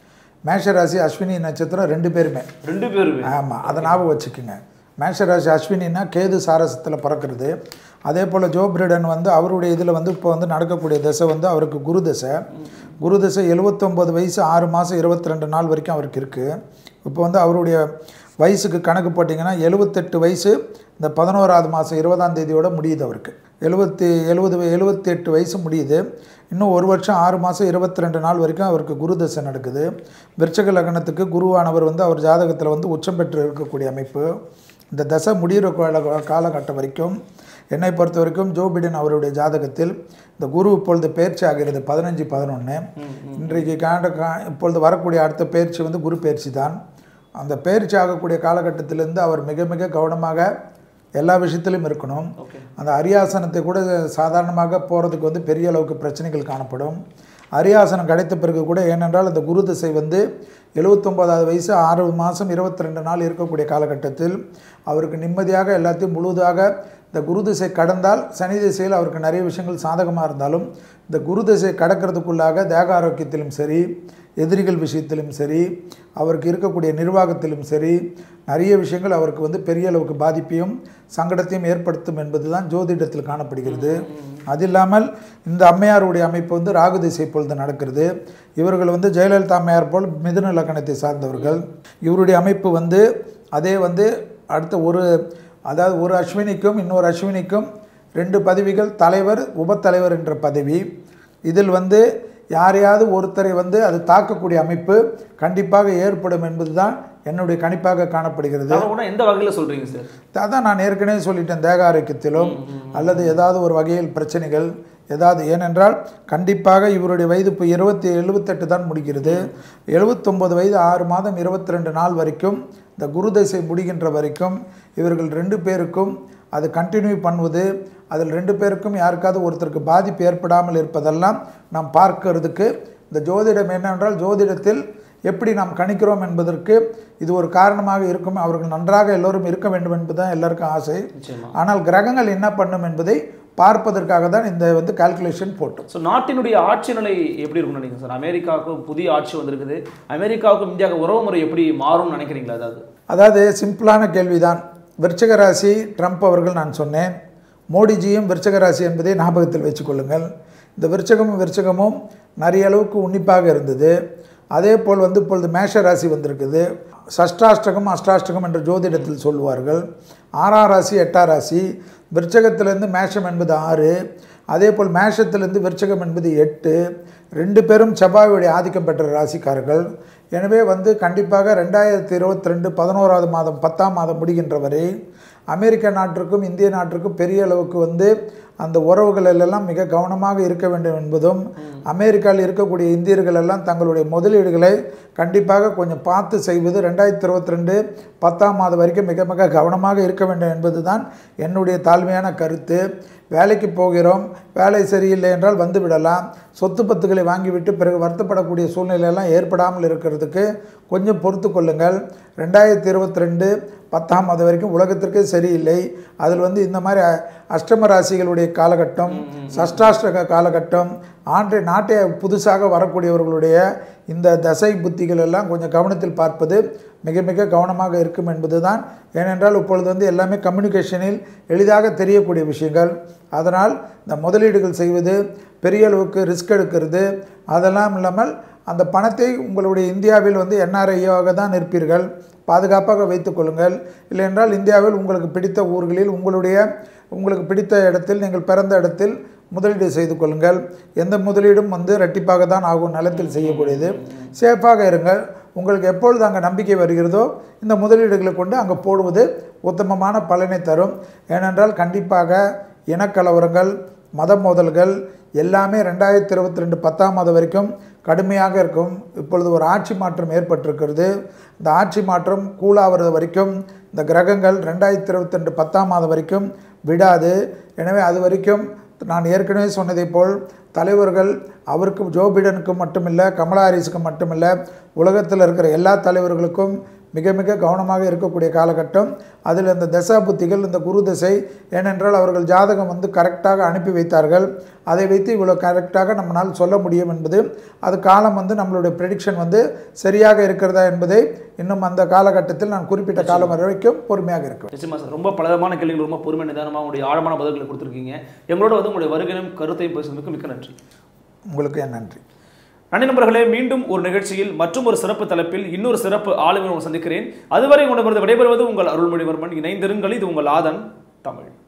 A: மேஷராசி அஸ்வினி நட்சத்திரம் ரெண்டு பேருமே
B: ரெண்டு பேருமே
A: ஆமாம் அதை ஞாபகம் வச்சுக்கோங்க மேஷராசி அஸ்வினின்னா கேது சாரசத்தில் பிறக்கிறது அதே போல் ஜோ பிரிடன் வந்து அவருடைய இதில் வந்து இப்போ வந்து நடக்கக்கூடிய தசை வந்து அவருக்கு குரு தசை குரு தசை எழுபத்தொம்போது வயசு ஆறு மாதம் இருபத்தி ரெண்டு நாள் வரைக்கும் அவருக்கு இருக்குது இப்போ வந்து அவருடைய வயசுக்கு கணக்கு போட்டிங்கன்னா எழுபத்தெட்டு வயசு இந்த பதினோராவது மாதம் இருபதாம் தேதியோட முடியுது அவருக்கு எழுபத்தி எழுபது எழுபத்தி எட்டு வயசு முடியுது இன்னும் ஒரு வருஷம் ஆறு மாதம் இருபத்தி ரெண்டு நாள் வரைக்கும் அவருக்கு குரு தசை நடக்குது விருச்சக லக்னத்துக்கு குருவானவர் வந்து அவர் ஜாதகத்தில் வந்து உச்சம் பெற்று இருக்கக்கூடிய அமைப்பு இந்த தசை முடிகிற கால காலகட்டம் வரைக்கும் என்னை பொறுத்த வரைக்கும் ஜோ பிடன் அவருடைய ஜாதகத்தில் இந்த குரு இப்பொழுது பயிற்சி ஆகிறது பதினஞ்சு பதினொன்று இன்றைக்கு காண்ட கா இப்பொழுது வரக்கூடிய அடுத்த பயிற்சி வந்து குரு பயிற்சி தான் அந்த பயிற்சி ஆகக்கூடிய காலகட்டத்திலிருந்து அவர் மிக மிக கவனமாக எல்லா விஷயத்திலும் இருக்கணும்
B: ஓகே
A: அந்த அரியாசனத்தை கூட சாதாரணமாக போகிறதுக்கு வந்து பெரிய அளவுக்கு பிரச்சனைகள் காணப்படும் அரியாசனம் கிடைத்த பிறகு கூட ஏனென்றால் அந்த குரு திசை வந்து எழுபத்தொம்போதாவது வயசு ஆறு மாதம் இருபத்தி ரெண்டு நாள் இருக்கக்கூடிய காலகட்டத்தில் அவருக்கு நிம்மதியாக எல்லாத்தையும் முழுவதாக இந்த குரு திசை கடந்தால் சனி திசையில் அவருக்கு நிறைய விஷயங்கள் சாதகமாக இருந்தாலும் இந்த குரு திசை கடக்கிறதுக்குள்ளாக தேக ஆரோக்கியத்திலும் சரி எதிரிகள் விஷயத்திலும் சரி அவருக்கு இருக்கக்கூடிய நிர்வாகத்திலும் சரி நிறைய விஷயங்கள் அவருக்கு வந்து பெரிய அளவுக்கு பாதிப்பையும் சங்கடத்தையும் ஏற்படுத்தும் என்பது தான் ஜோதிடத்தில் காணப்படுகிறது அது இல்லாமல் இந்த அம்மையாருடைய அமைப்பு வந்து ராகு திசை பொழுது நடக்கிறது இவர்கள் வந்து ஜெயலலிதா அம்மையார் போல் மிதுன லக்கணத்தை சார்ந்தவர்கள் இவருடைய அமைப்பு வந்து அதே வந்து அடுத்த ஒரு அதாவது ஒரு அஸ்வினிக்கும் இன்னொரு அஸ்வினிக்கும் ரெண்டு பதவிகள் தலைவர் உபத்தலைவர் என்ற பதவி இதில் வந்து யாரையாவது ஒருத்தரை வந்து அது தாக்கக்கூடிய அமைப்பு கண்டிப்பாக ஏற்படும் என்பதுதான் என்னுடைய கணிப்பாக காணப்படுகிறது
B: கூட எந்த வகையில் சொல்றீங்க சார்
A: அதான் நான் ஏற்கனவே சொல்லிட்டேன் தேக ஆரோக்கியத்திலும் அல்லது ஏதாவது ஒரு வகையில் பிரச்சனைகள் ஏதாவது ஏனென்றால் கண்டிப்பாக இவருடைய வயது இப்போ இருபத்தி எழுபத்தெட்டு தான் முடிகிறது எழுபத்தொம்பது வயது ஆறு மாதம் இருபத்தி ரெண்டு நாள் வரைக்கும் இந்த குரு தசை முடிகின்ற வரைக்கும் இவர்கள் ரெண்டு பேருக்கும் அது கண்டினியூ பண்ணுவது அதில் ரெண்டு பேருக்கும் யாருக்காவது ஒருத்தருக்கு பாதிப்பு ஏற்படாமல் இருப்பதெல்லாம் நாம் பார்க்கறதுக்கு இந்த ஜோதிடம் என்னவென்றால் ஜோதிடத்தில் எப்படி நாம் கணிக்கிறோம் என்பதற்கு இது ஒரு காரணமாக இருக்கும் அவர்கள் நன்றாக எல்லோரும் இருக்க வேண்டும் என்பதுதான் எல்லாருக்கும் ஆசை
B: நிச்சயமா
A: ஆனால் கிரகங்கள் என்ன பண்ணும் என்பதை பார்ப்பதற்காக தான் இந்த வந்து கால்குலேஷன் போட்டோம்
B: ஸோ நாட்டினுடைய ஆட்சி நிலை எப்படி இருக்கும்னு நினைக்கிறீங்க சார் அமெரிக்காவுக்கு புதிய ஆட்சி வந்திருக்குது அமெரிக்காவுக்கும் இந்தியாவுக்கு உறவு முறை எப்படி மாறும்னு நினைக்கிறீங்களா அதாவது
A: அதாவது சிம்பிளான கேள்விதான் விருச்சக ராசி ட்ரம்ப் அவர்கள் நான் சொன்னேன் மோடிஜியும் விருச்சக ராசி என்பதை ஞாபகத்தில் வச்சுக்கொள்ளுங்கள் இந்த விருச்சகமும் விருச்சகமும் நிறைய அளவுக்கு உன்னிப்பாக இருந்தது அதே போல் வந்து இப்பொழுது மேஷ ராசி வந்திருக்குது சஷ்டாஷ்டகம் அஷ்டாஷ்டகம் என்ற ஜோதிடத்தில் சொல்லுவார்கள் ஆறாம் ராசி எட்டாம் ராசி விருச்சகத்திலிருந்து மேஷம் என்பது ஆறு அதே போல் மேஷத்திலிருந்து விருச்சகம் என்பது எட்டு ரெண்டு பேரும் செவ்வாயுடைய ஆதிக்கம் பெற்ற ராசிக்காரர்கள் எனவே வந்து கண்டிப்பாக ரெண்டாயிரத்தி இருபத்தி ரெண்டு பதினோராவது மாதம் பத்தாம் மாதம் முடிகின்ற வரை அமெரிக்க நாட்டிற்கும் இந்திய நாட்டிற்கும் பெரிய அளவுக்கு வந்து அந்த உறவுகள் எல்லாம் மிக கவனமாக இருக்க வேண்டும் என்பதும் அமெரிக்காவில் இருக்கக்கூடிய இந்தியர்கள் எல்லாம் தங்களுடைய முதலீடுகளை கண்டிப்பாக கொஞ்சம் பார்த்து செய்வது ரெண்டாயிரத்தி இருபத்தி ரெண்டு பத்தாம் மாதம் வரைக்கும் மிக மிக கவனமாக இருக்க வேண்டும் என்பது தான் என்னுடைய தாழ்மையான கருத்து வேலைக்கு போகிறோம் வேலை சரியில்லை என்றால் வந்து விடலாம் சொத்து பத்துக்களை வாங்கிவிட்டு பிறகு வருத்தப்படக்கூடிய சூழ்நிலையெல்லாம் ஏற்படாமல் இருக்கிறதுக்கு கொஞ்சம் பொறுத்து கொள்ளுங்கள் ரெண்டாயிரத்தி இருபத்தி ரெண்டு பத்தாம் மாதம் வரைக்கும் உலகத்திற்கே சரியில்லை அதில் வந்து இந்த மாதிரி அ- அஷ்டம ராசிகளுடைய காலகட்டம் சஷ்டாஷ்டக காலகட்டம் ஆண்டை நாட்டை புதுசாக வரக்கூடியவர்களுடைய இந்த தசை புத்திகள் எல்லாம் கொஞ்சம் கவனத்தில் பார்ப்பது மிக மிக கவனமாக இருக்கும் என்பதுதான் ஏனென்றால் இப்பொழுது வந்து எல்லாமே கம்யூனிகேஷனில் எளிதாக தெரியக்கூடிய விஷயங்கள் அதனால் இந்த முதலீடுகள் செய்வது பெரிய அளவுக்கு ரிஸ்க் எடுக்கிறது அதெல்லாம் இல்லாமல் அந்த பணத்தை உங்களுடைய இந்தியாவில் வந்து என்ஆர்ஐயாக தான் இருப்பீர்கள் பாதுகாப்பாக வைத்துக்கொள்ளுங்கள் இல்லை என்றால் இந்தியாவில் உங்களுக்கு பிடித்த ஊர்களில் உங்களுடைய உங்களுக்கு பிடித்த இடத்தில் நீங்கள் பிறந்த இடத்தில் முதலீடு செய்து கொள்ளுங்கள் எந்த முதலீடும் வந்து ரெட்டிப்பாக தான் ஆகும் நிலத்தில் செய்யக்கூடியது சேஃபாக இருங்கள் உங்களுக்கு எப்பொழுது அங்கே நம்பிக்கை வருகிறதோ இந்த முதலீடுகளை கொண்டு அங்கே போடுவது உத்தமமான பலனை தரும் ஏனென்றால் கண்டிப்பாக இனக்கலவரங்கள் மத மோதல்கள் எல்லாமே ரெண்டாயிரத்தி இருபத்தி ரெண்டு பத்தாம் மாதம் வரைக்கும் கடுமையாக இருக்கும் இப்பொழுது ஒரு ஆட்சி மாற்றம் ஏற்பட்டிருக்கிறது இந்த ஆட்சி மாற்றம் கூலாவது வரைக்கும் இந்த கிரகங்கள் ரெண்டாயிரத்தி இருபத்தி ரெண்டு பத்தாம் மாதம் வரைக்கும் விடாது எனவே அது வரைக்கும் நான் ஏற்கனவே சொன்னதைப் போல் தலைவர்கள் அவருக்கு ஜோ பிடனுக்கு மட்டுமில்லை கமலா ஹாரிஸுக்கு மட்டுமில்லை உலகத்தில் இருக்கிற எல்லா தலைவர்களுக்கும் மிக மிக கவனமாக இருக்கக்கூடிய காலகட்டம் அதில் இந்த தசா புத்திகள் இந்த குரு தசை ஏனென்றால் அவர்கள் ஜாதகம் வந்து கரெக்டாக அனுப்பி வைத்தார்கள் அதை வைத்து இவ்வளோ கரெக்டாக நம்மளால் சொல்ல முடியும் என்பது அது காலம் வந்து நம்மளுடைய ப்ரெடிக்ஷன் வந்து சரியாக இருக்கிறதா என்பதை இன்னும் அந்த காலகட்டத்தில் நான் குறிப்பிட்ட காலம் வரைக்கும் பொறுமையாக இருக்கிறேன்
B: நிச்சயமா சார் ரொம்ப பலவிதமான கேள்விகள் ரொம்ப பொறுமை நிதானமாக உங்களுடைய ஆழமான பதில்களை கொடுத்துருக்கீங்க எங்களோட வந்து உங்களுடைய வருகையும் கருத்தையும் பேசுவதற்கு மிக்க நன்றி
A: உங்களுக்கு என் நன்றி
B: நன்றி நண்பர்களே மீண்டும் ஒரு நிகழ்ச்சியில் மற்றும் ஒரு சிறப்பு தலைப்பில் இன்னொரு சிறப்பு ஆளுமை சந்திக்கிறேன் அதுவரை உங்களிடமிருந்து விடைபெறுவது உங்கள் அருள்மொழிவர்மன் இணைந்திருங்கள் இது உங்கள் ஆதன் தமிழ்